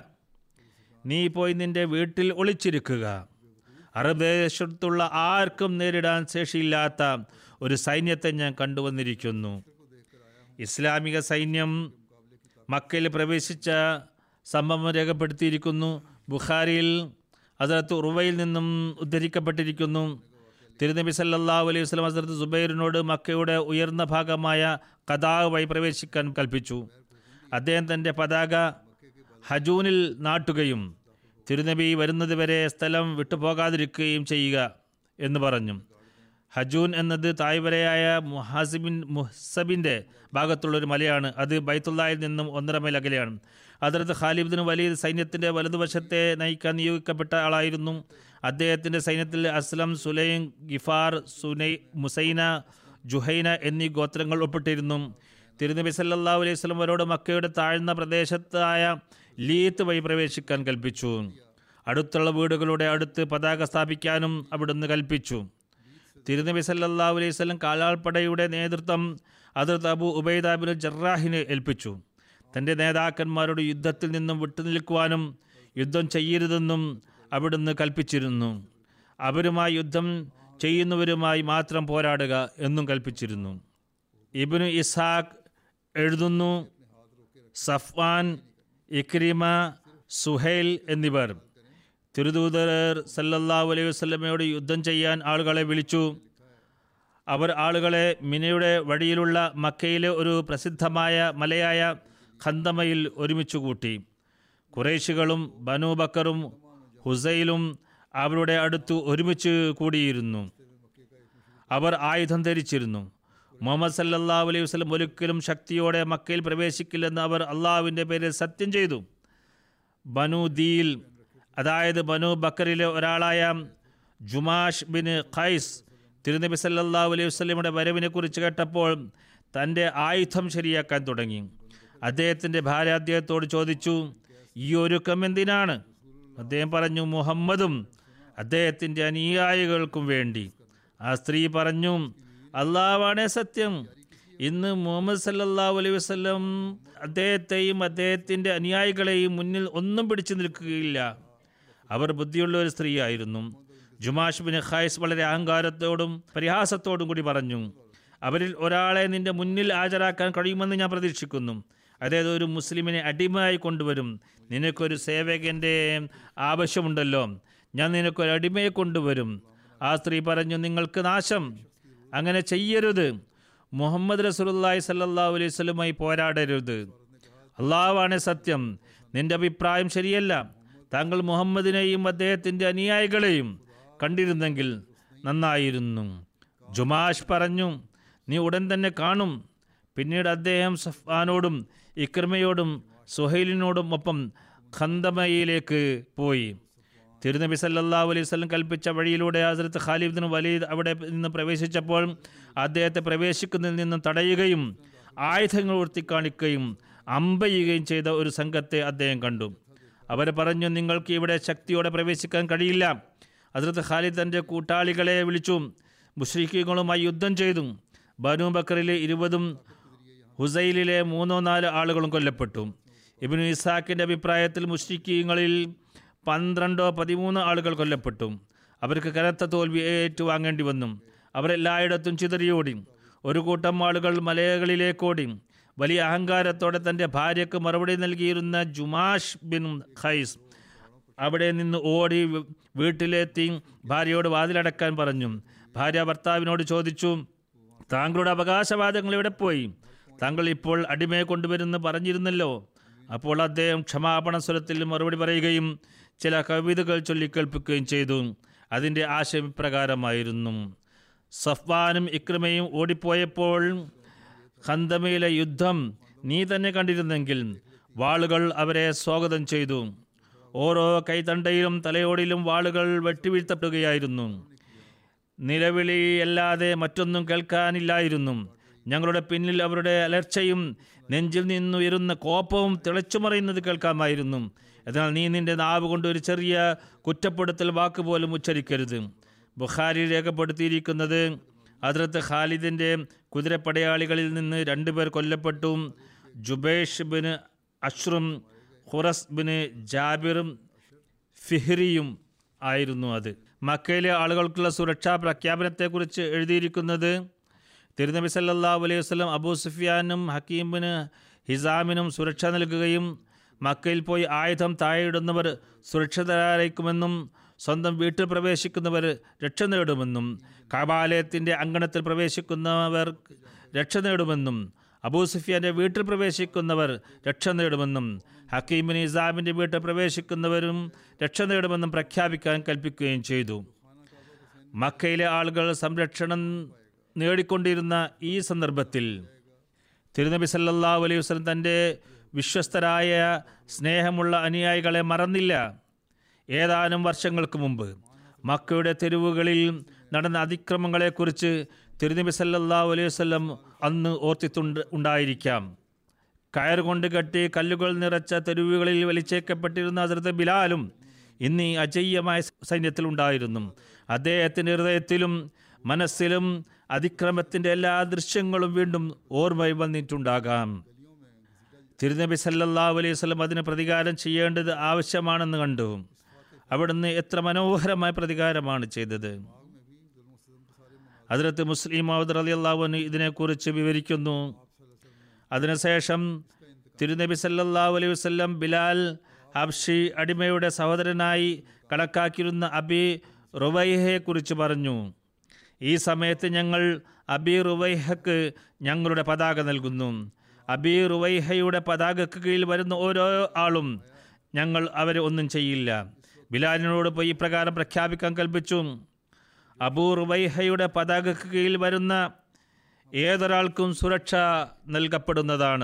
നീ പോയി നിന്റെ വീട്ടിൽ ഒളിച്ചിരിക്കുക അറബ് ദേശത്തുള്ള ആർക്കും നേരിടാൻ ശേഷിയില്ലാത്ത ഒരു സൈന്യത്തെ ഞാൻ കണ്ടുവന്നിരിക്കുന്നു ഇസ്ലാമിക സൈന്യം മക്കയിൽ പ്രവേശിച്ച സംഭവം രേഖപ്പെടുത്തിയിരിക്കുന്നു ബുഖാരിയിൽ ഹസരത്ത് ഉറുവയിൽ നിന്നും ഉദ്ധരിക്കപ്പെട്ടിരിക്കുന്നു തിരുനബി സല്ലല്ലാഹു അലൈഹി വസല്ലം ഹസരത്ത് സുബൈറിനോട് മക്കയുടെ ഉയർന്ന ഭാഗമായ കഥാ വഴി പ്രവേശിക്കാൻ കൽപ്പിച്ചു അദ്ദേഹം തൻ്റെ പതാക ഹജൂനിൽ നാട്ടുകയും തിരുനബി വരുന്നതുവരെ സ്ഥലം വിട്ടുപോകാതിരിക്കുകയും ചെയ്യുക എന്ന് പറഞ്ഞു ഹജൂൻ എന്നത് തായ്വരയായ മുഹാസിബിൻ മുഹസബിൻ്റെ ഭാഗത്തുള്ളൊരു മലയാണ് അത് ബൈത്തുള്ളയിൽ നിന്നും ഒന്നര മൈൽ അകലെയാണ് അതിർത്ത് ഖാലിബിന് വലിയ സൈന്യത്തിൻ്റെ വലതുവശത്തെ നയിക്കാൻ നിയോഗിക്കപ്പെട്ട ആളായിരുന്നു അദ്ദേഹത്തിൻ്റെ സൈന്യത്തിൽ അസ്ലം സുലൈം ഗിഫാർ സുനൈ മുസൈന ജുഹൈന എന്നീ ഗോത്രങ്ങൾ ഉൾപ്പെട്ടിരുന്നു തിരുനബി സല്ലല്ലാഹു അലൈഹി വസല്ലം അവരോട് മക്കയുടെ താഴ്ന്ന പ്രദേശത്തായ ലീത്ത് വഴി പ്രവേശിക്കാൻ കൽപ്പിച്ചു അടുത്തുള്ള വീടുകളുടെ അടുത്ത് പതാക സ്ഥാപിക്കാനും അവിടുന്ന് കൽപ്പിച്ചു തിരുനബി സല്ലല്ലാഹു അലൈഹി വസല്ലം കാലാൾപ്പടയുടെ നേതൃത്വം അതിർത്ത് അബു ഉബൈദാബിൻ ജറാഹിന് ഏൽപ്പിച്ചു തൻ്റെ നേതാക്കന്മാരോട് യുദ്ധത്തിൽ നിന്നും വിട്ടുനിൽക്കുവാനും യുദ്ധം ചെയ്യരുതെന്നും അവിടുന്ന് കൽപ്പിച്ചിരുന്നു അവരുമായി യുദ്ധം ചെയ്യുന്നവരുമായി മാത്രം പോരാടുക എന്നും കൽപ്പിച്ചിരുന്നു ഇബ്നു ഇസാഖ് എഴുതുന്നു സഫ്വാൻ ഇക്രിമ സുഹൈൽ എന്നിവർ തിരുദൂതർ സല്ലല്ലാഹു അലൈഹി വസല്ലമയോട് യുദ്ധം ചെയ്യാൻ ആളുകളെ വിളിച്ചു അവർ ആളുകളെ മിനയുടെ വഴിയിലുള്ള മക്കയിലെ ഒരു പ്രസിദ്ധമായ മലയായ ഖന്തമയിൽ ഒരുമിച്ച് കൂട്ടി കുറേശികളും ബനു ബക്കറും ഹുസൈലും അവരുടെ അടുത്ത് ഒരുമിച്ച് കൂടിയിരുന്നു അവർ ആയുധം ധരിച്ചിരുന്നു മുഹമ്മദ് സല്ലല്ലാഹു അലൈഹി വസല്ലം ഒരിക്കലും ശക്തിയോടെ മക്കയിൽ പ്രവേശിക്കില്ലെന്ന് അവർ അള്ളാഹുവിൻ്റെ പേരിൽ സത്യം ചെയ്തു ബനു ദീൽ അതായത് ബനു ബക്കറിലെ ഒരാളായ ജുമാഷ് ബിൻ ഖൈസ് തിരുനബി സല്ലല്ലാഹു അലൈഹി വസല്ലമയുടെ വരവിനെ കുറിച്ച് കേട്ടപ്പോൾ തൻ്റെ ആയുധം ശരിയാക്കാൻ തുടങ്ങി അദ്ദേഹത്തിൻ്റെ ഭാര്യ അദ്ദേഹത്തോട് ചോദിച്ചു ഈ ഒരുക്കം എന്തിനാണ് അദ്ദേഹം പറഞ്ഞു മുഹമ്മദും അദ്ദേഹത്തിൻ്റെ അനുയായികൾക്കും വേണ്ടി ആ സ്ത്രീ പറഞ്ഞു അള്ളാവാണേ സത്യം ഇന്ന് മുഹമ്മദ് സല്ലല്ലാഹു അലൈഹി വസല്ലം അദ്ദേഹത്തെയും അദ്ദേഹത്തിൻ്റെ അനുയായികളെയും മുന്നിൽ ഒന്നും പിടിച്ചു നിൽക്കുകയില്ല അവർ ബുദ്ധിയുള്ള ഒരു സ്ത്രീയായിരുന്നു ജുമാഷ് ബിൻ ഖൈസ് വളരെ അഹങ്കാരത്തോടും പരിഹാസത്തോടും കൂടി പറഞ്ഞു അവരിൽ ഒരാളെ നിന്റെ മുന്നിൽ ഹാജരാക്കാൻ കഴിയുമെന്ന് ഞാൻ പ്രതീക്ഷിക്കുന്നു അതായത് ഒരു മുസ്ലിമിനെ അടിമയായി കൊണ്ടുവരും നിനക്കൊരു സേവകൻ്റെ ആവശ്യമുണ്ടല്ലോ ഞാൻ നിനക്കൊരു അടിമയെ കൊണ്ടുവരും ആ സ്ത്രീ പറഞ്ഞു നിങ്ങൾക്ക് നാശം അങ്ങനെ ചെയ്യരുത് മുഹമ്മദ് റസൂലുള്ളാഹി സല്ലല്ലാഹു അലൈഹി വസല്ലമയുമായി പോരാടരുത് അള്ളാഹുവാണ് സത്യം നിന്റെ അഭിപ്രായം ശരിയല്ല താങ്കൾ മുഹമ്മദിനെയും അദ്ദേഹത്തിൻ്റെ അനുയായികളെയും കണ്ടിരുന്നെങ്കിൽ നന്നായിരുന്നു ജുമാഷ് പറഞ്ഞു നീ ഉടൻ തന്നെ കാണും പിന്നീട് അദ്ദേഹം സഫാനോടും ഇക്രമയോടും സുഹൈലിനോടും ഒപ്പം ഖന്തമയിലേക്ക് പോയി തിരുനബി സല്ലല്ലാഹു അലൈഹി വസല്ലം കൽപ്പിച്ച വഴിയിലൂടെ ഹസ്രത്ത് ഖാലിബിന് വലീദ് അവിടെ നിന്ന് പ്രവേശിച്ചപ്പോൾ അദ്ദേഹത്തെ പ്രവേശിക്കുന്നതിൽ നിന്നും തടയുകയും ആയുധങ്ങൾ ഉയർത്തിക്കാണിക്കുകയും അമ്പയുകയും ചെയ്ത ഒരു സംഘത്തെ അദ്ദേഹം കണ്ടു അവർ പറഞ്ഞു നിങ്ങൾക്ക് ഇവിടെ ശക്തിയോടെ പ്രവേശിക്കാൻ കഴിയില്ല ഹസ്രത്ത് ഖാലിദ് തൻ്റെ കൂട്ടാളികളെ വിളിച്ചു മുഷ്രിഖീങ്ങളുമായി യുദ്ധം ചെയ്തു ബനു ബക്കറിലെ ഇരുപതും ഹുസൈലിലെ മൂന്നോ നാല് ആളുകളും കൊല്ലപ്പെട്ടു ഇബിനു ഇസാഖിൻ്റെ അഭിപ്രായത്തിൽ മുഷ്രിഖീങ്ങളിൽ പന്ത്രണ്ടോ പതിമൂന്ന് ആളുകൾ കൊല്ലപ്പെട്ടു അവർക്ക് കനത്ത തോൽവി ഏറ്റുവാങ്ങേണ്ടി വന്നു അവരെല്ലായിടത്തും ചിതറിയോടി ഒരു കൂട്ടം ആളുകൾ മലകളിലേക്കോടി വലിയ അഹങ്കാരത്തോടെ തൻ്റെ ഭാര്യയ്ക്ക് മറുപടി നൽകിയിരുന്ന ജുമാഷ് ബിൻ ഖൈസ് അവിടെ നിന്ന് ഓടി വി- വീട്ടിലെത്തി ഭാര്യയോട് വാതിലടക്കാൻ പറഞ്ഞു ഭാര്യ ഭർത്താവിനോട് ചോദിച്ചു താങ്കളുടെ അവകാശവാദങ്ങൾ എവിടെ പോയി താങ്കൾ ഇപ്പോൾ അടിമയെ കൊണ്ടുവരുമെന്ന് പറഞ്ഞിരുന്നല്ലോ അപ്പോൾ അദ്ദേഹം ക്ഷമാപണ സ്വരത്തിൽ മറുപടി പറയുകയും ചില കവിതകൾ ചൊല്ലിക്കേൾപ്പിക്കുകയും ചെയ്തു അതിൻ്റെ ആശയം ഇപ്രകാരമായിരുന്നു സഫ്വാനും ഇക്രമയും ഓടിപ്പോയപ്പോൾ ഖന്തമയിലെ യുദ്ധം നീ തന്നെ കണ്ടിരുന്നെങ്കിൽ വാളുകൾ അവരെ സ്വാഗതം ചെയ്തു ഓരോ കൈത്തണ്ടയിലും തലയോടിലും വാളുകൾ വെട്ടിവീഴ്ത്തപ്പെടുകയായിരുന്നു നിലവിളിയല്ലാതെ മറ്റൊന്നും കേൾക്കാനില്ലായിരുന്നു ഞങ്ങളുടെ പിന്നിൽ അവരുടെ അലർച്ചയും നെഞ്ചിൽ നിന്നുയരുന്ന കോപവും തിളച്ചുമറിയുന്നത് കേൾക്കാമായിരുന്നു എന്നാൽ നീ നിന്റെ നാവ് കൊണ്ട് ഒരു ചെറിയ കുറ്റപ്പെടുത്തൽ വാക്ക് പോലും ഉച്ചരിക്കരുത് ബുഖാരി രേഖപ്പെടുത്തിയിരിക്കുന്നത് അതിർത്ത് ഖാലിദിൻ്റെ കുതിരപ്പടയാളികളിൽ നിന്ന് രണ്ടുപേർ കൊല്ലപ്പെട്ടു ജുബേഷ് ബിന് അഷ്റും ഖുറസ് ബിന് ജാബിറും ഫിഹ്രിയും ആയിരുന്നു അത് മക്കയിലെ ആളുകൾക്കുള്ള സുരക്ഷാ പ്രഖ്യാപനത്തെക്കുറിച്ച് എഴുതിയിരിക്കുന്നത് തിരുനബി സല്ലല്ലാഹു അലൈഹി വസല്ലം അബൂ സുഫിയാനും ഹക്കീമിന് ഹിസാമിനും സുരക്ഷ നൽകുകയും മക്കയിൽ പോയി ആയുധം താഴെയിടുന്നവർ സുരക്ഷിതരായിരിക്കുമെന്നും സ്വന്തം വീട്ടിൽ പ്രവേശിക്കുന്നവർ രക്ഷ നേടുമെന്നും കബാലയത്തിൻ്റെ അങ്കണത്തിൽ പ്രവേശിക്കുന്നവർ രക്ഷ നേടുമെന്നും അബൂ സുഫിയാൻ്റെ വീട്ടിൽ പ്രവേശിക്കുന്നവർ രക്ഷ നേടുമെന്നും ഹക്കീമിന് ഇസാമിൻ്റെ വീട്ടിൽ പ്രവേശിക്കുന്നവരും രക്ഷ നേടുമെന്നും പ്രഖ്യാപിക്കാൻ കൽപ്പിക്കുകയും ചെയ്തു മക്കയിലെ ആളുകൾ സംരക്ഷണം നേടിക്കൊണ്ടിരുന്ന ഈ സന്ദർഭത്തിൽ തിരുനബി സല്ലല്ലാഹു അലൈഹി വസല്ലം തൻ്റെ വിശ്വസ്തരായ സ്നേഹമുള്ള അനുയായികളെ മറന്നില്ല ഏതാനും വർഷങ്ങൾക്ക് മുമ്പ് മക്കയുടെ തെരുവുകളിൽ നടന്ന അതിക്രമങ്ങളെക്കുറിച്ച് തിരുനബി സല്ലല്ലാഹു അലൈഹി വസല്ലം അന്ന് ഓർത്തിട്ടുണ്ട് ഉണ്ടായിരിക്കാം കയറുകൊണ്ട് കെട്ടി കല്ലുകൾ നിറച്ച തെരുവുകളിൽ വലിച്ചേക്കപ്പെട്ടിരുന്ന ഹസ്രത്ത് ബിലാലും ഇന്ന് ഈ അജയ്യമായ സൈന്യത്തിലുണ്ടായിരുന്നു അദ്ദേഹത്തിൻ്റെ ഹൃദയത്തിലും മനസ്സിലും അതിക്രമത്തിൻ്റെ എല്ലാ ദൃശ്യങ്ങളും വീണ്ടും ഓർമ്മയിൽ വന്നിട്ടുണ്ടാകാം തിരുനബി സല്ലല്ലാഹു അലൈഹി വസല്ലം അതിന് പ്രതികാരം ചെയ്യേണ്ടത് ആവശ്യമാണെന്ന് കണ്ടു അവിടുന്ന് എത്ര മനോഹരമായ പ്രതികാരമാണ് ചെയ്തത് അതിലത്ത് മുസ്ലിം മൗദ് അലി അള്ളാഹുവിന് ഇതിനെക്കുറിച്ച് വിവരിക്കുന്നു അതിനുശേഷം തിരുനബി സല്ലല്ലാഹു അലൈഹി വസല്ലം ബിലാൽ ഹബ്ഷി അടിമയുടെ സഹോദരനായി കണക്കാക്കിയിരുന്ന അബി റുവൈഹയെക്കുറിച്ച് പറഞ്ഞു ഈ സമയത്ത് ഞങ്ങൾ അബി റുവൈഹക്ക് ഞങ്ങളുടെ പതാക നൽകുന്നു അബി റുവൈഹയുടെ പതാകക്ക് കീഴിൽ വരുന്ന ഓരോ ആളും ഞങ്ങൾ അവരെ ഒന്നും ചെയ്യില്ല ബിലാലിനോട് പോയി ഇപ്രകാരം പ്രഖ്യാപിക്കാൻ കൽപ്പിച്ചു അബൂ റുവൈഹയുടെ പതാകക്ക് കീഴിൽ വരുന്ന ഏതൊരാൾക്കും സുരക്ഷ നൽകപ്പെടുന്നതാണ്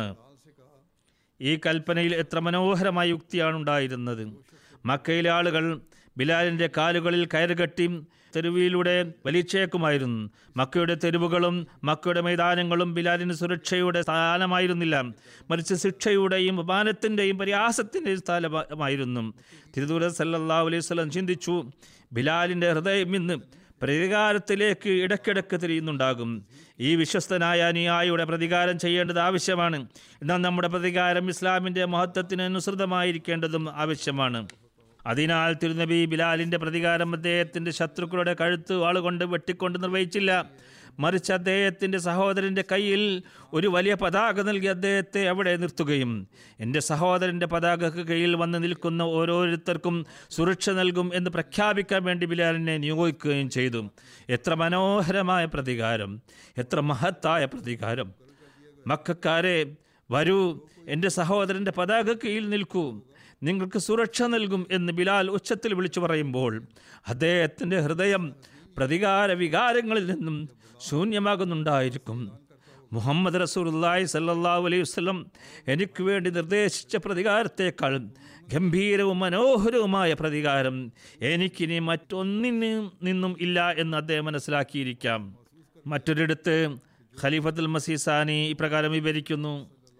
ഈ കൽപ്പനയിൽ എത്ര മനോഹരമായ യുക്തിയാണ് ഉണ്ടായിരുന്നത് മക്കയിലെ ആളുകൾ ബിലാലിൻ്റെ കാലുകളിൽ കയറുകെട്ടി തെരുവിലൂടെ വലിച്ചേക്കുമായിരുന്നു മക്കയുടെ തെരുവുകളും മക്കയുടെ മൈതാനങ്ങളും ബിലാലിന് സുരക്ഷയുടെ സ്ഥാനമായിരുന്നില്ല മറിച്ച് ശിക്ഷയുടെയും അപമാനത്തിൻ്റെയും പരിഹാസത്തിൻ്റെയും സ്ഥലമായിരുന്നു തിരുദൂര സല്ലല്ലാഹു അലൈഹി വസല്ലം ചിന്തിച്ചു ബിലാലിൻ്റെ ഹൃദയം ഇന്ന് പ്രതികാരത്തിലേക്ക് ഇടയ്ക്കിടയ്ക്ക് തിരിയുന്നുണ്ടാകും ഈ വിശ്വസ്തനായ അനുയായിയുടെ പ്രതികാരം ചെയ്യേണ്ടത് ആവശ്യമാണ് എന്നാൽ നമ്മുടെ പ്രതികാരം ഇസ്ലാമിൻ്റെ മഹത്വത്തിന് അനുസൃതമായിരിക്കേണ്ടതും ആവശ്യമാണ് അതിനാൽ തിരുനബി ബിലാലിൻ്റെ പ്രതികാരം അദ്ദേഹത്തിൻ്റെ ശത്രുക്കളുടെ കഴുത്ത് ആളുകൊണ്ട് വെട്ടിക്കൊണ്ട് നിർവഹിച്ചില്ല മറിച്ച് അദ്ദേഹത്തിൻ്റെ സഹോദരൻ്റെ കയ്യിൽ ഒരു വലിയ പതാക നൽകി അദ്ദേഹത്തെ അവിടെ നിർത്തുകയും എൻ്റെ സഹോദരൻ്റെ പതാകക്ക് കീഴിൽ വന്ന് നിൽക്കുന്ന ഓരോരുത്തർക്കും സുരക്ഷ നൽകും എന്ന് പ്രഖ്യാപിക്കാൻ വേണ്ടി ബിലാലിനെ നിയോഗിക്കുകയും ചെയ്തു എത്ര മനോഹരമായ പ്രതികാരം എത്ര മഹത്തായ പ്രതികാരം മക്കാരെ വരൂ എൻ്റെ സഹോദരൻ്റെ പതാക കീഴിൽ നിൽക്കൂ നിങ്ങൾക്ക് സുരക്ഷ നൽകും എന്ന് ബിലാൽ ഉച്ചത്തിൽ വിളിച്ചു പറയുമ്പോൾ അദ്ദേഹത്തിൻ്റെ ഹൃദയം പ്രതികാര വികാരങ്ങളിൽ നിന്നും ശൂന്യമാകുന്നുണ്ടായിരിക്കും മുഹമ്മദ് റസൂലുള്ളാഹി സല്ലല്ലാഹു അലൈഹി വസല്ലം എനിക്ക് വേണ്ടി നിർദ്ദേശിച്ച പ്രതികാരത്തേക്കാൾ ഗംഭീരവും മനോഹരവുമായ പ്രതികാരം എനിക്കിനി മറ്റൊന്നിന് നിന്നും ഇല്ല എന്ന് അദ്ദേഹം മനസ്സിലാക്കിയിരിക്കാം മറ്റൊരിടത്ത് ഖലീഫത്തുൽ മസീസാനി ഇപ്രകാരം വിവരിക്കുന്നു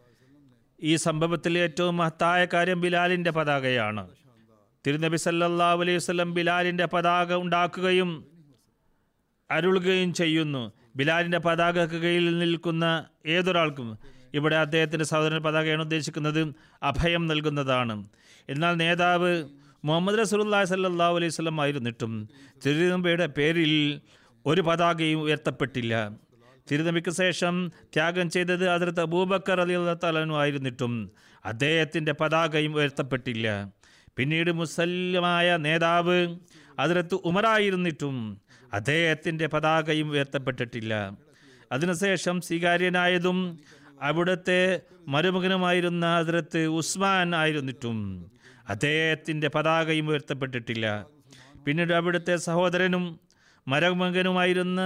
ഈ സംഭവത്തിൽ ഏറ്റവും മഹത്തായ കാര്യം ബിലാലിൻ്റെ പതാകയാണ് തിരുനബി സല്ലല്ലാഹു അലൈഹി വസല്ലം ബിലാലിൻ്റെ പതാക ഉണ്ടാക്കുകയും അരുളുകയും ചെയ്യുന്നു ബിലാലിൻ്റെ പതാകക്ക് കീഴിൽ നിൽക്കുന്ന ഏതൊരാൾക്കും ഇവിടെ അദ്ദേഹത്തിൻ്റെ സഹോദരൻ പതാകയാണ് ഉദ്ദേശിക്കുന്നത് അഭയം നൽകുന്നതാണ് എന്നാൽ നേതാവ് മുഹമ്മദ് റസൂലുള്ളാഹി സല്ലല്ലാഹു അലൈഹി വസല്ലം ആയിരുന്നിട്ടും തിരുനബിയുടെ പേരിൽ ഒരു പതാകയും ഉയർത്തപ്പെട്ടില്ല തിരുനബിക്ക് ശേഷം ത്യാഗം ചെയ്തത് അതിർത്ത് അബൂബക്കർ അലി തലനു ആയിരുന്നിട്ടും അദ്ദേഹത്തിൻ്റെ പതാകയും ഉയർത്തപ്പെട്ടില്ല പിന്നീട് മുസല്ലമായ നേതാവ് അതിർത്ത് ഉമറായിരുന്നിട്ടും അദ്ദേഹത്തിൻ്റെ പതാകയും ഉയർത്തപ്പെട്ടിട്ടില്ല അതിനുശേഷം സ്വീകാര്യനായതും അവിടുത്തെ മരുമകനുമായിരുന്ന അതിർത്ത് ഉസ്മാൻ ആയിരുന്നിട്ടും അദ്ദേഹത്തിൻ്റെ പതാകയും ഉയർത്തപ്പെട്ടിട്ടില്ല പിന്നീട് അവിടുത്തെ സഹോദരനും മരുമകനുമായിരുന്ന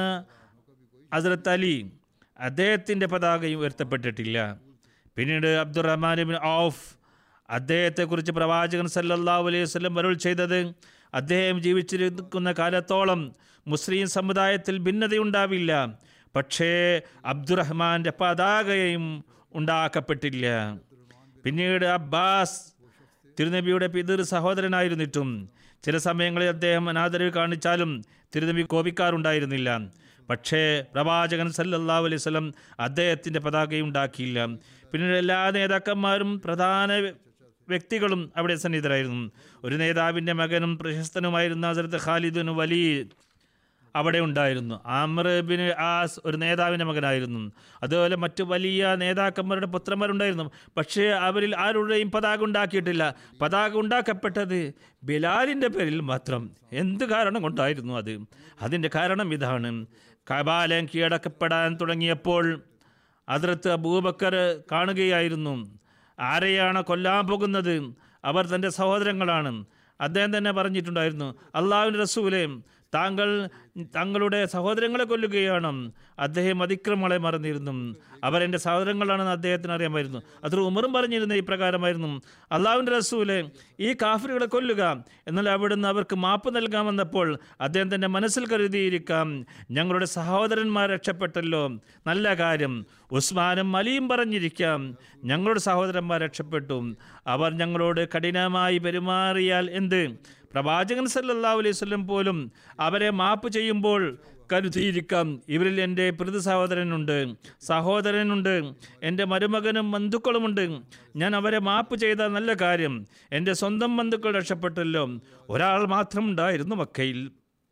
ഹസ്രത്ത് അലി അദ്ദേഹത്തിൻ്റെ പതാകയും ഉയർത്തപ്പെട്ടിട്ടില്ല പിന്നീട് അബ്ദുറഹ്മാൻ ബിൻ ഔഫ് അദ്ദേഹത്തെക്കുറിച്ച് പ്രവാചകൻ സല്ലല്ലാഹു അലൈഹി വസല്ലം അരുൾ ചെയ്തത് അദ്ദേഹം ജീവിച്ചിരിക്കുന്ന കാലത്തോളം മുസ്ലിം സമുദായത്തിൽ ഭിന്നതയുണ്ടാവില്ല പക്ഷേ അബ്ദുറഹ്മാൻ്റെ പതാകയും ഉണ്ടാക്കപ്പെട്ടില്ല പിന്നീട് അബ്ബാസ് തിരുനബിയുടെ പിതൃ സഹോദരനായിരുന്നിട്ടും ചില സമയങ്ങളിൽ അദ്ദേഹം അനാദരവ് കാണിച്ചാലും തിരുനബി കോപിക്കാറുണ്ടായിരുന്നില്ല പക്ഷേ പ്രവാചകൻ സല്ലല്ലാഹു അലൈഹി വസല്ലം അദ്ദേഹത്തിൻ്റെ പതാകയും ഉണ്ടാക്കിയില്ല പിന്നീട് എല്ലാ നേതാക്കന്മാരും പ്രധാന വ്യക്തികളും അവിടെ സന്നിഹിതരായിരുന്നു ഒരു നേതാവിൻ്റെ മകനും പ്രശസ്തനുമായിരുന്ന ഹസരത്ത് ഖാലിദുൻ വലീദ് അവിടെ ഉണ്ടായിരുന്നു ആമർ ബിൻ ആസ് ഒരു നേതാവിൻ്റെ മകനായിരുന്നു അതുപോലെ മറ്റു വലിയ നേതാക്കന്മാരുടെ പുത്രന്മാരുണ്ടായിരുന്നു പക്ഷേ അവരിൽ ആരുടെയും പതാക ഉണ്ടാക്കിയിട്ടില്ല പതാക ഉണ്ടാക്കപ്പെട്ടത് ബിലാലിൻ്റെ പേരിൽ മാത്രം എന്ത് കാരണം കൊണ്ടായിരുന്നു അത് അതിൻ്റെ കാരണം ഇതാണ് കബാലയം കീഴടക്കപ്പെടാൻ തുടങ്ങിയപ്പോൾ അതിർത്ത് അബൂബക്കർ കാണുകയായിരുന്നു ആരെയാണ് കൊല്ലാൻ പോകുന്നത് അവർ തൻ്റെ സഹോദരങ്ങളാണ് അദ്ദേഹം തന്നെ പറഞ്ഞിട്ടുണ്ടായിരുന്നു അള്ളാഹുവിൻ്റെ റസൂലെ താങ്കൾ തങ്ങളുടെ സഹോദരങ്ങളെ കൊല്ലുകയാണ് അദ്ദേഹം അതിക്രമങ്ങളെ മറന്നിരുന്നു അവരെൻ്റെ സഹോദരങ്ങളാണെന്ന് അദ്ദേഹത്തിന് അറിയാമായിരുന്നു അത് ഉമറും പറഞ്ഞിരുന്ന ഈ പ്രകാരമായിരുന്നു അള്ളാഹുവിൻ്റെ റസൂലെ ഈ കാഫിറുകളെ കൊല്ലുക എന്നാൽ അവിടുന്ന് അവർക്ക് മാപ്പ് നൽകാമെന്നപ്പോൾ അദ്ദേഹം തൻ്റെ മനസ്സിൽ കരുതിയിരിക്കാം ഞങ്ങളുടെ സഹോദരന്മാർ രക്ഷപ്പെട്ടല്ലോ നല്ല കാര്യം ഉസ്മാനും അലിയും പറഞ്ഞിരിക്കാം ഞങ്ങളുടെ സഹോദരന്മാർ രക്ഷപ്പെട്ടു അവർ ഞങ്ങളോട് കഠിനമായി പെരുമാറിയാൽ എന്ത് പ്രവാചകൻ സല്ലല്ലാഹു അലൈഹി വസല്ലം പോലും അവരെ മാപ്പ് ചെയ്യുമ്പോൾ കരുതിയിരിക്കാം ഇവരിൽ എൻ്റെ പ്രതി സഹോദരനുണ്ട് സഹോദരനുണ്ട് എൻ്റെ മരുമകനും ബന്ധുക്കളുമുണ്ട് ഞാൻ അവരെ മാപ്പ് ചെയ്ത നല്ല കാര്യം എൻ്റെ സ്വന്തം ബന്ധുക്കൾ രക്ഷപ്പെട്ടല്ലോ ഒരാൾ മാത്രം ഉണ്ടായിരുന്നു മക്കയിൽ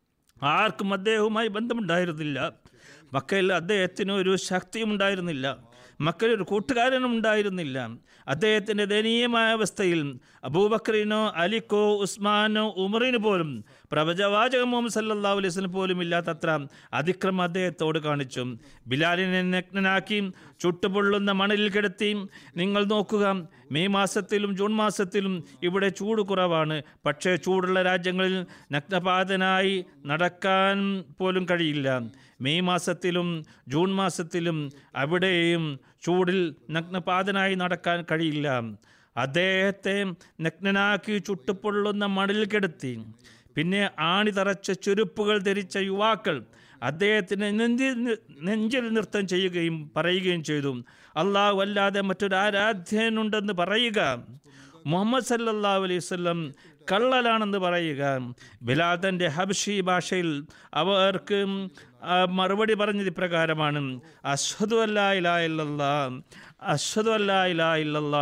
ആർക്കും അദ്ദേഹവുമായി ബന്ധമുണ്ടായിരുന്നില്ല മക്കയിൽ അദ്ദേഹത്തിന് ഒരു ശക്തിയും ഉണ്ടായിരുന്നില്ല മക്കയിൽ ഒരു കൂട്ടുകാരനും ഉണ്ടായിരുന്നില്ല അദ്ദേഹത്തിൻ്റെ ദയനീയമായ അവസ്ഥയിൽ അബൂബക്കറിനോ അലിക്കോ ഉസ്മാനോ ഉമറിന് പോലും പ്രവചവാചക മുഹമ്മദ് സല്ലല്ലാഹു അലൈഹി വസല്ലം പോലും ഇല്ലാത്തത്ര അതിക്രമം അദ്ദേഹത്തോട് കാണിച്ചു ബിലാലിനെ നഗ്നനാക്കി ചുട്ടുപൊള്ളുന്ന മണലിൽ കിടത്തി നിങ്ങൾ നോക്കുക മെയ് മാസത്തിലും ജൂൺ മാസത്തിലും ഇവിടെ ചൂട് കുറവാണ് പക്ഷേ ചൂടുള്ള രാജ്യങ്ങളിൽ നഗ്നപാതനായി നടക്കാൻ പോലും കഴിയില്ല മെയ് മാസത്തിലും ജൂൺ മാസത്തിലും അവിടെയും ചൂടിൽ നഗ്നപാതനായി നടക്കാൻ കഴിയില്ല അദ്ദേഹത്തെ നഗ്നനാക്കി ചുട്ടുപൊള്ളുന്ന മണലിൽ കിടത്തി പിന്നെ ആണി തറച്ച ചുരുപ്പുകൾ ധരിച്ച യുവാക്കൾ അദ്ദേഹത്തിന് നെഞ്ചിൽ നി- നെഞ്ചിൽ നൃത്തം ചെയ്യുകയും പറയുകയും ചെയ്തു അള്ളാഹു അല്ലാതെ മറ്റൊരു ആരാധ്യനുണ്ടെന്ന് പറയുക മുഹമ്മദ് സല്ലല്ലാഹു അലൈഹി വസല്ലം കള്ളലാണെന്ന് പറയുക ബിലാൽ തൻ്റെ ഹബ്ഷി ഭാഷയിൽ അവർക്ക് ആ, മറുപടി പറഞ്ഞത് ഇപ്രകാരമാണ് അഷ്ഹദു അല്ലാ ഇലാ ഇല്ലല്ലാ അഷ്ഹദു അല്ലാ ഇലാ ഇല്ലല്ലാ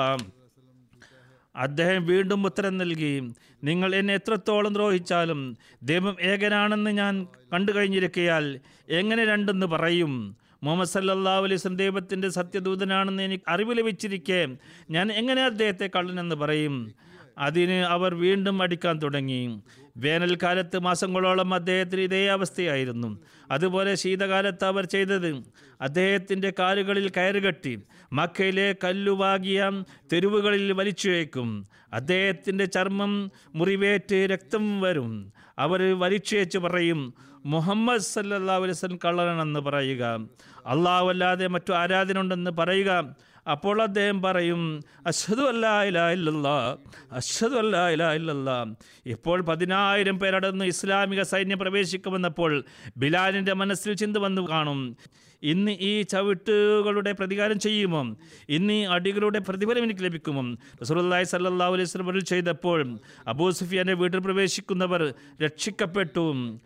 അദ്ദേഹം വീണ്ടും ഉത്തരം നൽകി നിങ്ങൾ എന്നെ എത്രത്തോളം ദ്രോഹിച്ചാലും ദൈവം ഏകനാണെന്ന് ഞാൻ കണ്ടു കഴിഞ്ഞിരിക്കയാൽ എങ്ങനെ രണ്ടെന്ന് പറയും മുഹമ്മദ് സല്ലല്ലാഹു അലൈഹി വസല്ലം ദൈവത്തിൻ്റെ സത്യദൂതനാണെന്ന് എനിക്ക് അറിവ് ലഭിച്ചിരിക്കെ ഞാൻ എങ്ങനെ അദ്ദേഹത്തെ കള്ളനെന്ന് പറയും അതിന് അവർ വീണ്ടും അടിക്കാൻ തുടങ്ങി വേനൽക്കാലത്ത് മാസങ്ങളോളം അദ്ദേഹത്തിന് ഇതേ അവസ്ഥയായിരുന്നു അതുപോലെ ശീതകാലത്ത് അവർ ചെയ്തത് അദ്ദേഹത്തിൻ്റെ കാലുകളിൽ കയറുകെട്ടി മക്കയിലെ കല്ലുവാകിയ തെരുവുകളിൽ വലിച്ചുവയ്ക്കും അദ്ദേഹത്തിൻ്റെ ചർമ്മം മുറിവേറ്റ് രക്തം വരും അവർ വലിച്ചുവെച്ച് പറയും മുഹമ്മദ് സല്ലല്ലാഹു അലൈഹി വസല്ലം കള്ളനാണെന്ന് പറയുക അള്ളാഹു അല്ലാതെ മറ്റു ആരാധന പറയുക അപ്പോൾ അദ്ദേഹം പറയും അശ്വതു അല്ലാ ഇലാ ഇല്ലല്ലാ അശ്വതു അല്ലാ ഇലാ ഇല്ലല്ലാ ഇപ്പോൾ പതിനായിരം പേരടന്ന് ഇസ്ലാമിക സൈന്യം പ്രവേശിക്കുമെന്നപ്പോൾ ബിലാലിൻ്റെ മനസ്സിൽ ചിന്ത വന്നു കാണും ഇന്ന് ഈ ചവിട്ടുകളുടെ പ്രതികാരം ചെയ്യുമോ ഇന്ന് ഈ അടികളുടെ പ്രതിഫലം എനിക്ക് ലഭിക്കുമോ റസൂലുള്ളാഹി സല്ലല്ലാഹു അലൈഹി വസല്ലം അരുൾ ചെയ്തപ്പോൾ അബൂ സുഫിയാന്റെ വീട്ടിൽ പ്രവേശിക്കുന്നവർ രക്ഷിക്കപ്പെട്ടു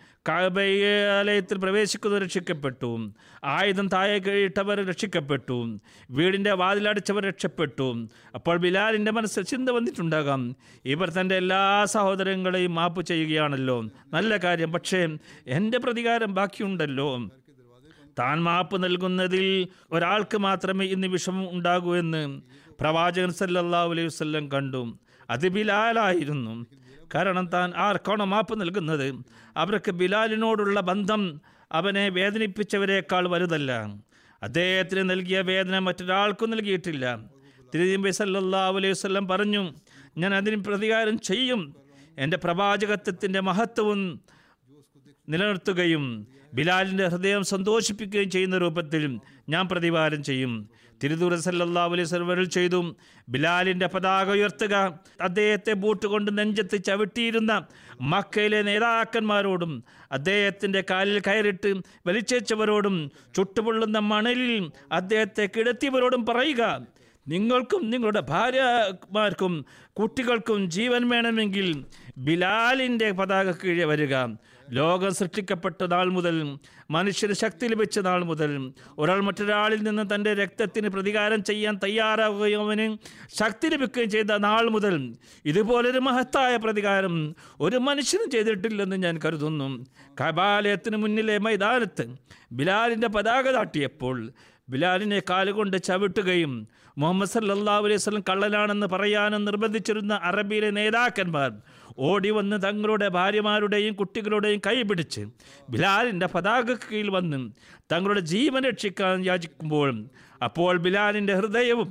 കാബയാലയത്തിൽ പ്രവേശിക്കുന്നവർ രക്ഷിക്കപ്പെട്ടു ആയുധം താഴെ കഴിയിട്ടവർ രക്ഷിക്കപ്പെട്ടു വീടിൻ്റെ വാതിലടച്ചവർ രക്ഷപ്പെട്ടു അപ്പോൾ ബിലാലിൻ്റെ മനസ്സിൽ ചിന്ത വന്നിട്ടുണ്ടാകാം ഇവർ തൻ്റെ എല്ലാ സഹോദരങ്ങളെയും മാപ്പ് ചെയ്യുകയാണല്ലോ നല്ല കാര്യം പക്ഷേ എൻ്റെ പ്രതികാരം ബാക്കിയുണ്ടല്ലോ താൻ മാപ്പ് നൽകുന്നതിൽ ഒരാൾക്ക് മാത്രമേ ഇന്ന് വിഷമം ഉണ്ടാകൂ എന്ന് പ്രവാചകൻ സല്ലല്ലാഹു അലൈഹി വസല്ലം കണ്ടു അത് ബിലാലായിരുന്നു കാരണം താൻ ആർക്കാണോ മാപ്പ് നൽകുന്നത് അവർക്ക് ബിലാലിനോടുള്ള ബന്ധം അവനെ വേദനിപ്പിച്ചവരെക്കാൾ വലുതല്ല അദ്ദേഹത്തിന് നൽകിയ വേദന മറ്റൊരാൾക്കും നൽകിയിട്ടില്ല തിരുനബി സല്ലല്ലാഹു അലൈഹി വസല്ലം പറഞ്ഞു ഞാൻ അതിന് പ്രതികാരം ചെയ്യും എൻ്റെ പ്രവാചകത്വത്തിൻ്റെ മഹത്വവും നിലനിർത്തുകയും ബിലാലിൻ്റെ ഹൃദയം സന്തോഷിപ്പിക്കുകയും ചെയ്യുന്ന രൂപത്തിൽ ഞാൻ പ്രതിവാരം ചെയ്യും തിരുദൂര സല്ലാ അലൈഹി സർവറിൽ ചെയ്തു ബിലാലിൻ്റെ പതാക ഉയർത്തുക അദ്ദേഹത്തെ ബൂട്ട് കൊണ്ട് നെഞ്ചത്ത് ചവിട്ടിയിരുന്ന മക്കയിലെ നേതാക്കന്മാരോടും അദ്ദേഹത്തിൻ്റെ കാലിൽ കയറിട്ട് വലിച്ചേച്ചവരോടും ചുട്ടുപൊള്ളുന്ന മണലിൽ അദ്ദേഹത്തെ കിടത്തിയവരോടും പറയുക നിങ്ങൾക്കും നിങ്ങളുടെ ഭാര്യമാർക്കും കുട്ടികൾക്കും ജീവൻ വേണമെങ്കിൽ ബിലാലിൻ്റെ പതാക കീഴെ വരിക ലോകം സൃഷ്ടിക്കപ്പെട്ട നാൾ മുതൽ മനുഷ്യന് ശക്തി ലഭിച്ച നാൾ മുതൽ ഒരാൾ മറ്റൊരാളിൽ നിന്ന് തൻ്റെ രക്തത്തിന് പ്രതികാരം ചെയ്യാൻ തയ്യാറാവുകയും അവന് ശക്തി ലഭിക്കുകയും ചെയ്ത നാൾ മുതൽ ഇതുപോലൊരു മഹത്തായ പ്രതികാരം ഒരു മനുഷ്യനും ചെയ്തിട്ടില്ലെന്ന് ഞാൻ കരുതുന്നു കബാലയത്തിന് മുന്നിലെ മൈതാനത്ത് ബിലാലിൻ്റെ പതാക താട്ടിയപ്പോൾ ബിലാലിനെ കാലുകൊണ്ട് ചവിട്ടുകയും മുഹമ്മദ് സല്ലാ അലൈഹി വസല്ലം കള്ളനാണെന്ന് പറയാനും നിർബന്ധിച്ചിരുന്ന അറബിയിലെ നേതാക്കന്മാർ ഓടി വന്ന് തങ്ങളുടെ ഭാര്യമാരുടെയും കുട്ടികളുടെയും കൈ പിടിച്ച് ബിലാലിൻ്റെ പതാക കീഴിൽ വന്ന് തങ്ങളുടെ ജീവൻ രക്ഷിക്കാൻ യാചിക്കുമ്പോൾ അപ്പോൾ ബിലാലിൻ്റെ ഹൃദയവും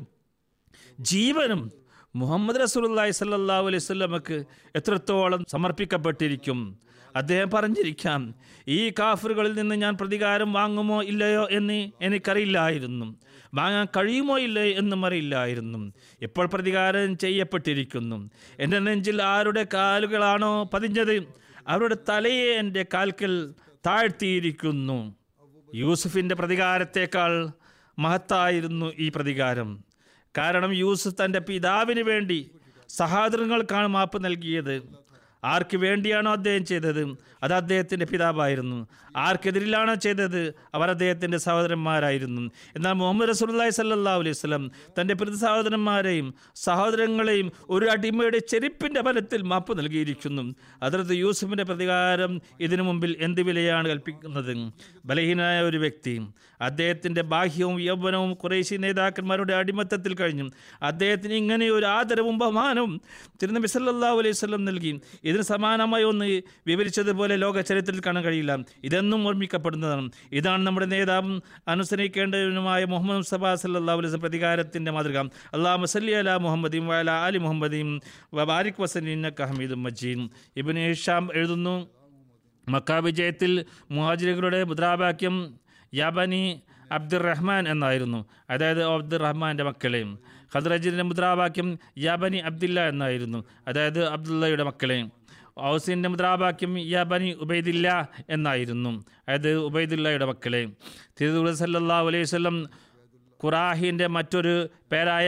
ജീവനും മുഹമ്മദ് റസൂലുള്ളാഹി സല്ലല്ലാഹു അലൈഹി വസല്ലമക്ക് എത്രത്തോളം സമർപ്പിക്കപ്പെട്ടിരിക്കും അദ്ദേഹം പറഞ്ഞിരിക്കാം ഈ കാഫറുകളിൽ നിന്ന് ഞാൻ പ്രതികാരം വാങ്ങുമോ ഇല്ലയോ എന്ന് എനിക്കറിയില്ലായിരുന്നു വാങ്ങാൻ കഴിയുമോ ഇല്ലേ എന്നും അറിയില്ലായിരുന്നു ഇപ്പോൾ പ്രതികാരം ചെയ്യപ്പെട്ടിരിക്കുന്നു എൻ്റെ നെഞ്ചിൽ ആരുടെ കാലുകളാണോ പതിഞ്ഞത് അവരുടെ തലയെ എൻ്റെ കാൽക്കൽ താഴ്ത്തിയിരിക്കുന്നു യൂസുഫിൻ്റെ പ്രതികാരത്തേക്കാൾ മഹത്തായിരുന്നു ഈ പ്രതികാരം കാരണം യൂസുഫ് തൻ്റെ പിതാവിന് വേണ്ടി സഹോദരങ്ങൾക്കാണ് മാപ്പ് നൽകിയത് ആർക്ക് വേണ്ടിയാണോ അദ്ദേഹം ചെയ്തത് അത് അദ്ദേഹത്തിൻ്റെ പിതാവായിരുന്നു ആർക്കെതിരിലാണോ ചെയ്തത് അവർ അദ്ദേഹത്തിൻ്റെ സഹോദരന്മാരായിരുന്നു എന്നാൽ മുഹമ്മദ് റസൂലുള്ളാഹി സല്ലല്ലാഹു അലൈഹി വസല്ലം തൻ്റെ പ്രതി സഹോദരന്മാരെയും സഹോദരങ്ങളെയും ഒരു അടിമയുടെ ചെരുപ്പിൻ്റെ ബലത്തിൽ മാപ്പ് നൽകിയിരിക്കുന്നു അതിർത്ത് യൂസുഫിൻ്റെ പ്രതികാരം ഇതിനു മുമ്പിൽ എന്ത് വിലയാണ് കൽപ്പിക്കുന്നത് ബലഹീനായ ഒരു വ്യക്തി അദ്ദേഹത്തിൻ്റെ ബാഹ്യവും യൗവനവും കുറേശ്ശി നേതാക്കന്മാരുടെ അടിമത്തത്തിൽ കഴിഞ്ഞു അദ്ദേഹത്തിന് ഇങ്ങനെ ഒരു ആദരവും ബഹുമാനവും തിരുനബി സല്ലല്ലാഹു അലൈഹി വസല്ലം നൽകി ഇതിന് സമാനമായി ഒന്ന് വിവരിച്ചതുപോലെ ലോക ചരിത്രത്തിൽ കാണാൻ കഴിയില്ല ഇതെന്നും ഓർമ്മിക്കപ്പെടുന്നതാണ് ഇതാണ് നമ്മുടെ നേതാവും അനുസരിക്കേണ്ടവനുമായ മുഹമ്മദ് സബാ സല്ലല്ലാഹു അലൈഹി വസല്ലം പ്രതികാരത്തിൻ്റെ മാതൃക അള്ളാഹു മസല്ലി അല മുഹമ്മദീം വഅല ആലി മുഹമ്മദീം വബാരിക് വസന്നിന്നക ഹമീദും മജീദ് ഇബ്നു ഹിഷാം എഴുതുന്നു മക്ക വിജയത്തിൽ മുഹാജിറുകളുടെ മുദ്രാവാക്യം യാബനി അബ്ദുറഹ്മാൻ എന്നായിരുന്നു അതായത് അബ്ദുറഹ്മാൻ്റെ മക്കളെയും ഖദ്രജിൻ്റെ മുദ്രാവാക്യം യാബനി അബ്ദുല്ല എന്നായിരുന്നു അതായത് അബ്ദുള്ളയുടെ മക്കളെയും ഔസിൻ്റെ മുദ്രാവാക്യം യാബനി ഉബൈദില്ല എന്നായിരുന്നു അതായത് ഉബൈദുല്ലയുടെ മക്കളെ തിരുദൂർ സല്ലാ അലൈഹി വല്ലം ഖുറാഹിൻ്റെ മറ്റൊരു പേരായ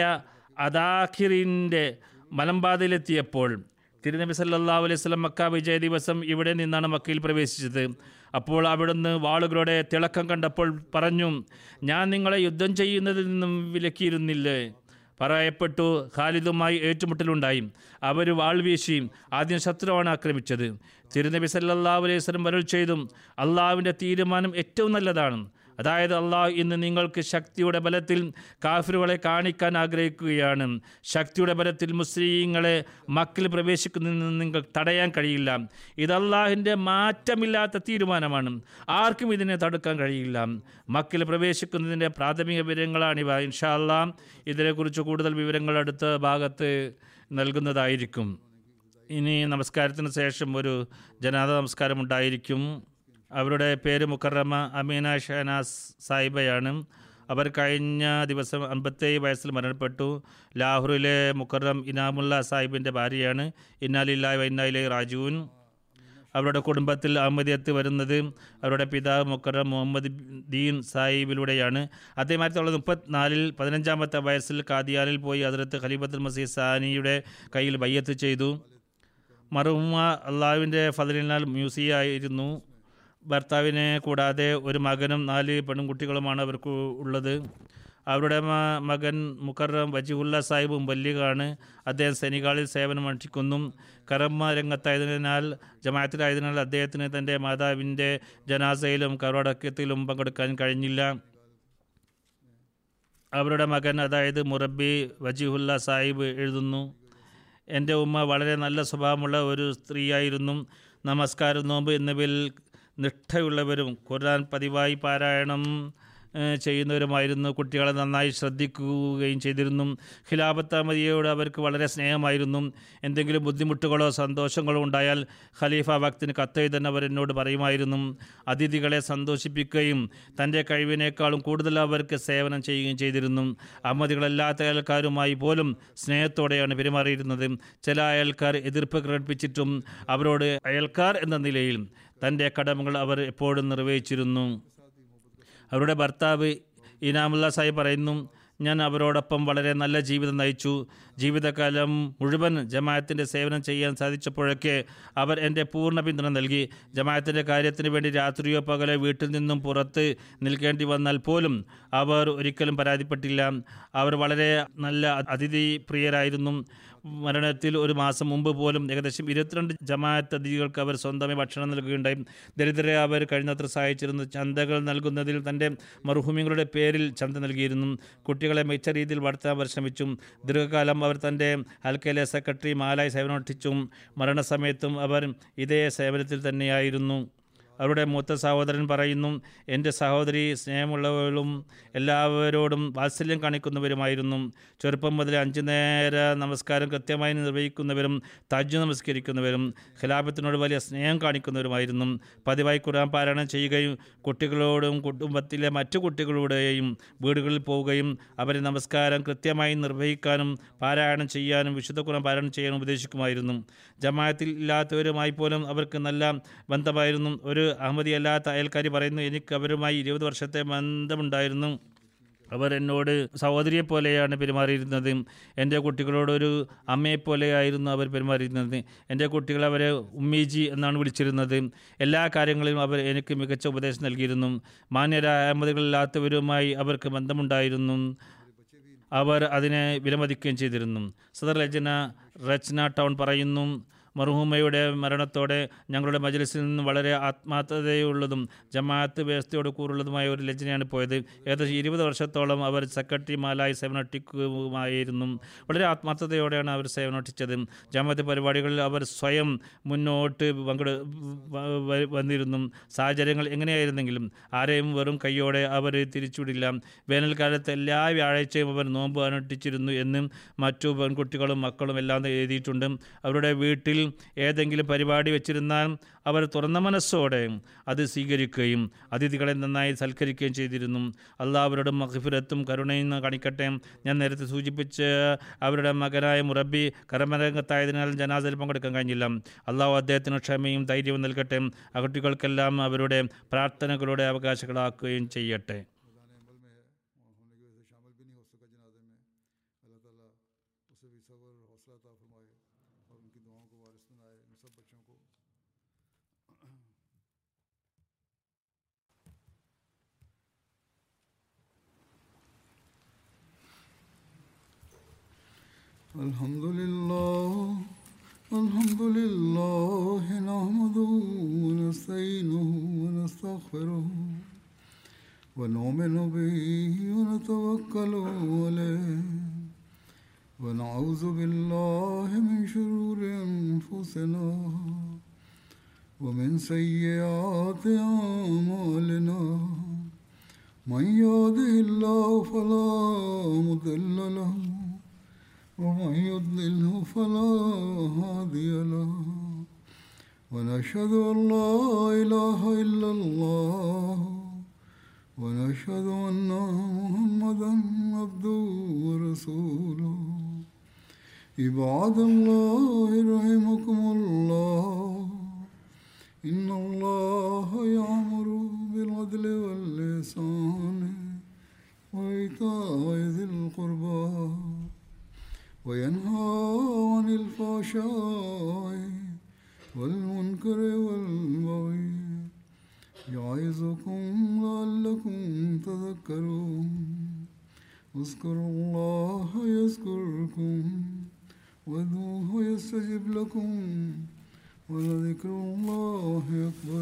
അദാഖിറിൻ്റെ മലമ്പാതയിലെത്തിയപ്പോൾ തിരുനബി സല്ലാ അലൈഹി സ്വലം മക്ക വിജയ ദിവസം ഇവിടെ നിന്നാണ് മക്കയിൽ പ്രവേശിച്ചത് അപ്പോൾ അവിടുന്ന് വാളുകളുടെ തിളക്കം കണ്ടപ്പോൾ പറഞ്ഞു ഞാൻ നിങ്ങളെ യുദ്ധം ചെയ്യുന്നതിൽ നിന്നും വിലക്കിയിരുന്നില്ലേ പറയപ്പെട്ടു ഖാലിദുമായി ഏറ്റുമുട്ടലുണ്ടായി അവർ വാൾ വീശി ആദ്യം ശത്രുവാണ് ആക്രമിച്ചത് തിരുനബി സല്ലാ അലൈഹി സ്വലം വരൽ ചെയ്തും അള്ളാഹുവിൻ്റെ തീരുമാനം ഏറ്റവും നല്ലതാണ് അതായത് അള്ളാഹു ഇന്ന് നിങ്ങൾക്ക് ശക്തിയുടെ ബലത്തിൽ കാഫിറുകളെ കാണിക്കാൻ ആഗ്രഹിക്കുകയാണ് ശക്തിയുടെ ബലത്തിൽ മുസ്ലിങ്ങളെ മക്കൾ പ്രവേശിക്കുന്നതിൽ നിങ്ങൾ തടയാൻ കഴിയില്ല ഇത് അള്ളാഹിൻ്റെ മാറ്റമില്ലാത്ത തീരുമാനമാണ് ആർക്കും ഇതിനെ തടുക്കാൻ കഴിയില്ല മക്കൾ പ്രവേശിക്കുന്നതിൻ്റെ പ്രാഥമിക വിവരങ്ങളാണിവ ഇൻഷാ അള്ളാം ഇതിനെക്കുറിച്ച് കൂടുതൽ വിവരങ്ങൾ അടുത്ത ഭാഗത്ത് നൽകുന്നതായിരിക്കും ഇനി നമസ്കാരത്തിന് ശേഷം ഒരു ജനാദ നമസ്കാരം ഉണ്ടായിരിക്കും അവരുടെ പേര് മുക്കറമ അമീന ഷഹനാസ് സാഹിബയാണ് അവർ കഴിഞ്ഞ ദിവസം അൻപത്തേഴ് വയസ്സിൽ മരണപ്പെട്ടു ലാഹോറിലെ മുക്കറം ഇനാമുല്ല സാഹിബിൻ്റെ ഭാര്യയാണ് ഇന്നാലില്ലായ് വൈന്നായിലെ റാജുവിൻ അവരുടെ കുടുംബത്തിൽ അഹമ്മദിയത്ത് വരുന്നത് അവരുടെ പിതാവ് മുക്കറം മുഹമ്മദ് ദീൻ സാഹിബിലൂടെയാണ് അദ്ദേഹം ആയിരത്തി തൊള്ളായിരത്തി മുപ്പത്തിനാലിൽ പതിനഞ്ചാമത്തെ വയസ്സിൽ കാദിയാനിൽ പോയി അതിർത്ത് ഖലീഫത്തുൽ മസീദ് സാനിയുടെ കയ്യിൽ ബയ്യത്ത് ചെയ്തു മറുമ അള്ളാഹുവിൻ്റെ ഫതലിനാൽ മ്യൂസിയായിരുന്നു ഭർത്താവിനെ കൂടാതെ ഒരു മകനും നാല് പെൺകുട്ടികളുമാണ് അവർക്ക് ഉള്ളത് അവരുടെ മ- മകൻ മുക്കറം വജിഹുല്ല സാഹിബ് മുബല്ലിഗാണ് അദ്ദേഹം സെനിഗാളിൽ സേവനം അനുഷ്ഠിക്കുന്നു കർമ്മ രംഗത്തായതിനാൽ ജമാഅത്തിലായതിനാൽ അദ്ദേഹത്തിന് തൻ്റെ മാതാവിൻ്റെ ജനാസയിലും കരോടക്കത്തിലും പങ്കെടുക്കാൻ കഴിഞ്ഞില്ല അവരുടെ മകൻ അതായത് മുറബി വജിഹുല്ല സാഹിബ് എഴുതുന്നു എൻ്റെ ഉമ്മ വളരെ നല്ല സ്വഭാവമുള്ള ഒരു സ്ത്രീയായിരുന്നു നമസ്കാരം നോമ്പ് എന്നിവയിൽ നിഷ്ഠയുള്ളവരും ഖുർആൻ പതിവായി പാരായണം ഏഹ്, ചെയ്യുന്നവരുമായിരുന്നു കുട്ടികളെ നന്നായി ശ്രദ്ധിക്കുകയും ചെയ്തിരുന്നു ഖിലാഫത്ത് അഹമ്മദിയോട് അവർക്ക് വളരെ സ്നേഹമായിരുന്നു എന്തെങ്കിലും ബുദ്ധിമുട്ടുകളോ സന്തോഷങ്ങളോ ഉണ്ടായാൽ ഖലീഫ ഭക്തിന് കത്തെഴുതാൻ അവർ എന്നോട് പറയുമായിരുന്നു അതിഥികളെ സന്തോഷിപ്പിക്കുകയും തൻ്റെ കഴിവിനേക്കാളും കൂടുതൽ അവർക്ക് സേവനം ചെയ്യുകയും ചെയ്തിരുന്നു അഹമ്മദികളല്ലാത്ത അയൽക്കാരുമായി പോലും സ്നേഹത്തോടെയാണ് പെരുമാറിയിരുന്നത് ചില അയൽക്കാർ എതിർപ്പ് പ്രകടിപ്പിച്ചിട്ടും അവരോട് അയൽക്കാർ എന്ന നിലയിൽ തൻ്റെ കടമകൾ അവർ എപ്പോഴും നിർവഹിച്ചിരുന്നു അവരുടെ ഭർത്താവ് ഇനാമുല്ല സാഹിബ് പറയുന്നു ഞാൻ അവരോടൊപ്പം വളരെ നല്ല ജീവിതം നയിച്ചു ജീവിതകാലം മുഴുവൻ ജമാഅത്തിൻ്റെ സേവനം ചെയ്യാൻ സാധിച്ചപ്പോഴൊക്കെ അവർ എൻ്റെ പൂർണ്ണ പിന്തുണ നൽകി ജമാഅത്തിൻ്റെ കാര്യത്തിന് വേണ്ടി രാത്രിയോ പകലോ വീട്ടിൽ നിന്നും പുറത്ത് നിൽക്കേണ്ടി വന്നാൽ പോലും അവർ ഒരിക്കലും പരാതിപ്പെട്ടില്ല അവർ വളരെ നല്ല അതിഥി പ്രിയരായിരുന്നു മരണത്തിൽ ഒരു മാസം മുമ്പ് പോലും ഏകദേശം ഇരുപത്തിരണ്ട് ജമാഅത്ത് അതിഥികൾക്ക് അവർ സ്വന്തമായി ഭക്ഷണം നൽകുകയുണ്ടായി ദരിദ്രരെ അവർ കഴിയുന്നത്ര സഹായിച്ചിരുന്നു ചന്തകൾ നൽകുന്നതിൽ തൻ്റെ മർഹൂമികളുടെ പേരിൽ ചന്ത നൽകിയിരുന്നു കുട്ടികളെ മികച്ച രീതിയിൽ വളർത്താൻ അവർ ശ്രമിച്ചു ദീർഘകാലം അവർ തൻ്റെ ഹൽക്കയിലെ സെക്രട്ടറി മാലായി സേവനമനുഷ്ഠിച്ചും മരണസമയത്തും അവർ ഇതേ സേവനത്തിൽ തന്നെയായിരുന്നു അവരുടെ മൂത്ത സഹോദരൻ പറയുന്നു എൻ്റെ സഹോദരി സ്നേഹമുള്ളവരും എല്ലാവരോടും വാത്സല്യം കാണിക്കുന്നവരുമായിരുന്നു ചെറുപ്പം മുതൽ അഞ്ചു നേര നമസ്കാരം കൃത്യമായി നിർവഹിക്കുന്നവരും തജ്ജു നമസ്കരിക്കുന്നവരും ഖിലാഫത്തിനോട് വലിയ സ്നേഹം കാണിക്കുന്നവരുമായിരുന്നു പതിവായി ഖുർആൻ പാരായണം ചെയ്യുകയും കുട്ടികളോടും കുടുംബത്തിലെ മറ്റു കുട്ടികളുടെയും വീടുകളിൽ പോവുകയും അവരെ നമസ്കാരം കൃത്യമായി നിർവഹിക്കാനും പാരായണം ചെയ്യാനും വിശുദ്ധ ഖുർആൻ പാരായണം ചെയ്യാനും ഉപദേശിക്കുമായിരുന്നു ജമാഅത്തിൽ ഇല്ലാത്തവരുമായി പോലും അവർക്ക് നല്ല ബന്ധമായിരുന്നു ഒരു അഹമ്മദി അല്ലാത്ത അയൽക്കാരി പറയുന്നു എനിക്ക് അവരുമായി ഇരുപത് വർഷത്തെ ബന്ധമുണ്ടായിരുന്നു അവർ എന്നോട് സഹോദരിയെ പോലെയാണ് പെരുമാറിയിരുന്നത് എൻ്റെ കുട്ടികളോടൊരു അമ്മയെപ്പോലെയായിരുന്നു അവർ പെരുമാറിയിരുന്നത് എൻ്റെ കുട്ടികൾ അവരെ ഉമ്മീജി എന്നാണ് വിളിച്ചിരുന്നത് എല്ലാ കാര്യങ്ങളിലും അവർ എനിക്ക് മികച്ച ഉപദേശം നൽകിയിരുന്നു മാന്യരായ അഹമ്മദികളില്ലാത്തവരുമായി അവർക്ക് ബന്ധമുണ്ടായിരുന്നു അവർ അതിനെ വിലമതിക്കുകയും ചെയ്തിരുന്നു സദർ രചന റച്ന ടൗൺ പറയുന്നു മർഹൂമയുടെ മരണത്തോടെ ഞങ്ങളുടെ മജ്ലിസിൽ നിന്ന് വളരെ ആത്മാർത്ഥതയുള്ളതും ജമാഅത്ത് വ്യവസ്ഥയോട് കൂറുള്ളതുമായ ഒരു രചനയാണ് പോയത് ഏകദേശം ഇരുപത് വർഷത്തോളം അവർ സെക്രട്ടറിമാരായി സേവനട്ടിക്കുമായിരുന്നു വളരെ ആത്മാർത്ഥതയോടെയാണ് അവർ സേവനട്ടിച്ചത് ജമാഅത്ത് പരിപാടികളിൽ അവർ സ്വയം മുന്നോട്ട് പങ്കെടു വ- വ- വന്നിരുന്നു സാഹചര്യങ്ങൾ എങ്ങനെയായിരുന്നെങ്കിലും ആരെയും വെറും കൈയോടെ അവർ തിരിച്ചുവിടില്ല വേനൽക്കാലത്ത് എല്ലാ വ്യാഴാഴ്ചയും അവർ നോമ്പ് അനുഷ്ഠിച്ചിരുന്നു എന്നും മറ്റു പെൺകുട്ടികളും മക്കളും എല്ലാം എഴുതിയിട്ടുണ്ട് അവരുടെ വീട്ടിൽ ഏതെങ്കിലും പരിപാടി വെച്ചിരുന്നാൽ അവർ തുറന്ന മനസ്സോടെ അത് സ്വീകരിക്കുകയും അതിഥികളെ നന്നായി സൽക്കരിക്കുകയും ചെയ്തിരുന്നു അള്ളാഹ് അവരുടെ മഹിഫിരത്തും കരുണയും കാണിക്കട്ടെ ഞാൻ നേരത്തെ സൂചിപ്പിച്ച അവരുടെ മകനായ മുറബി കർമ്മരംഗത്തായതിനാൽ ജനാസയിൽ പങ്കെടുക്കാൻ കഴിഞ്ഞില്ല അള്ളാഹു അദ്ദേഹത്തിന് ക്ഷമയും ധൈര്യവും നൽകട്ടെ ആ കുട്ടികൾക്കെല്ലാം അവരുടെ പ്രാർത്ഥനകളുടെ അവകാശങ്ങളാക്കുകയും ചെയ്യട്ടെ الحمد لله الحمد لله نحمده ونستعينه ونستغفره ونؤمن به ونتوكل عليه ونعوذ بالله من شرور أنفسنا ومن سيئات أعمالنا من يهده الله فلا مضل له ومن يضلله فلا هادي له ونشهد أن لا إله إلا الله ونشهد أن محمدا عبده ورسوله عباد الله رحمكم الله إن الله يأمر بالعدل واللسان وإيتاء ذي القربى وينهى عن الفحشاء والمنكر والبغي يعظكم لعلكم تذكرون اذكروا الله يذكركم وادعوه يستجب لكم ولذكر الله أكبر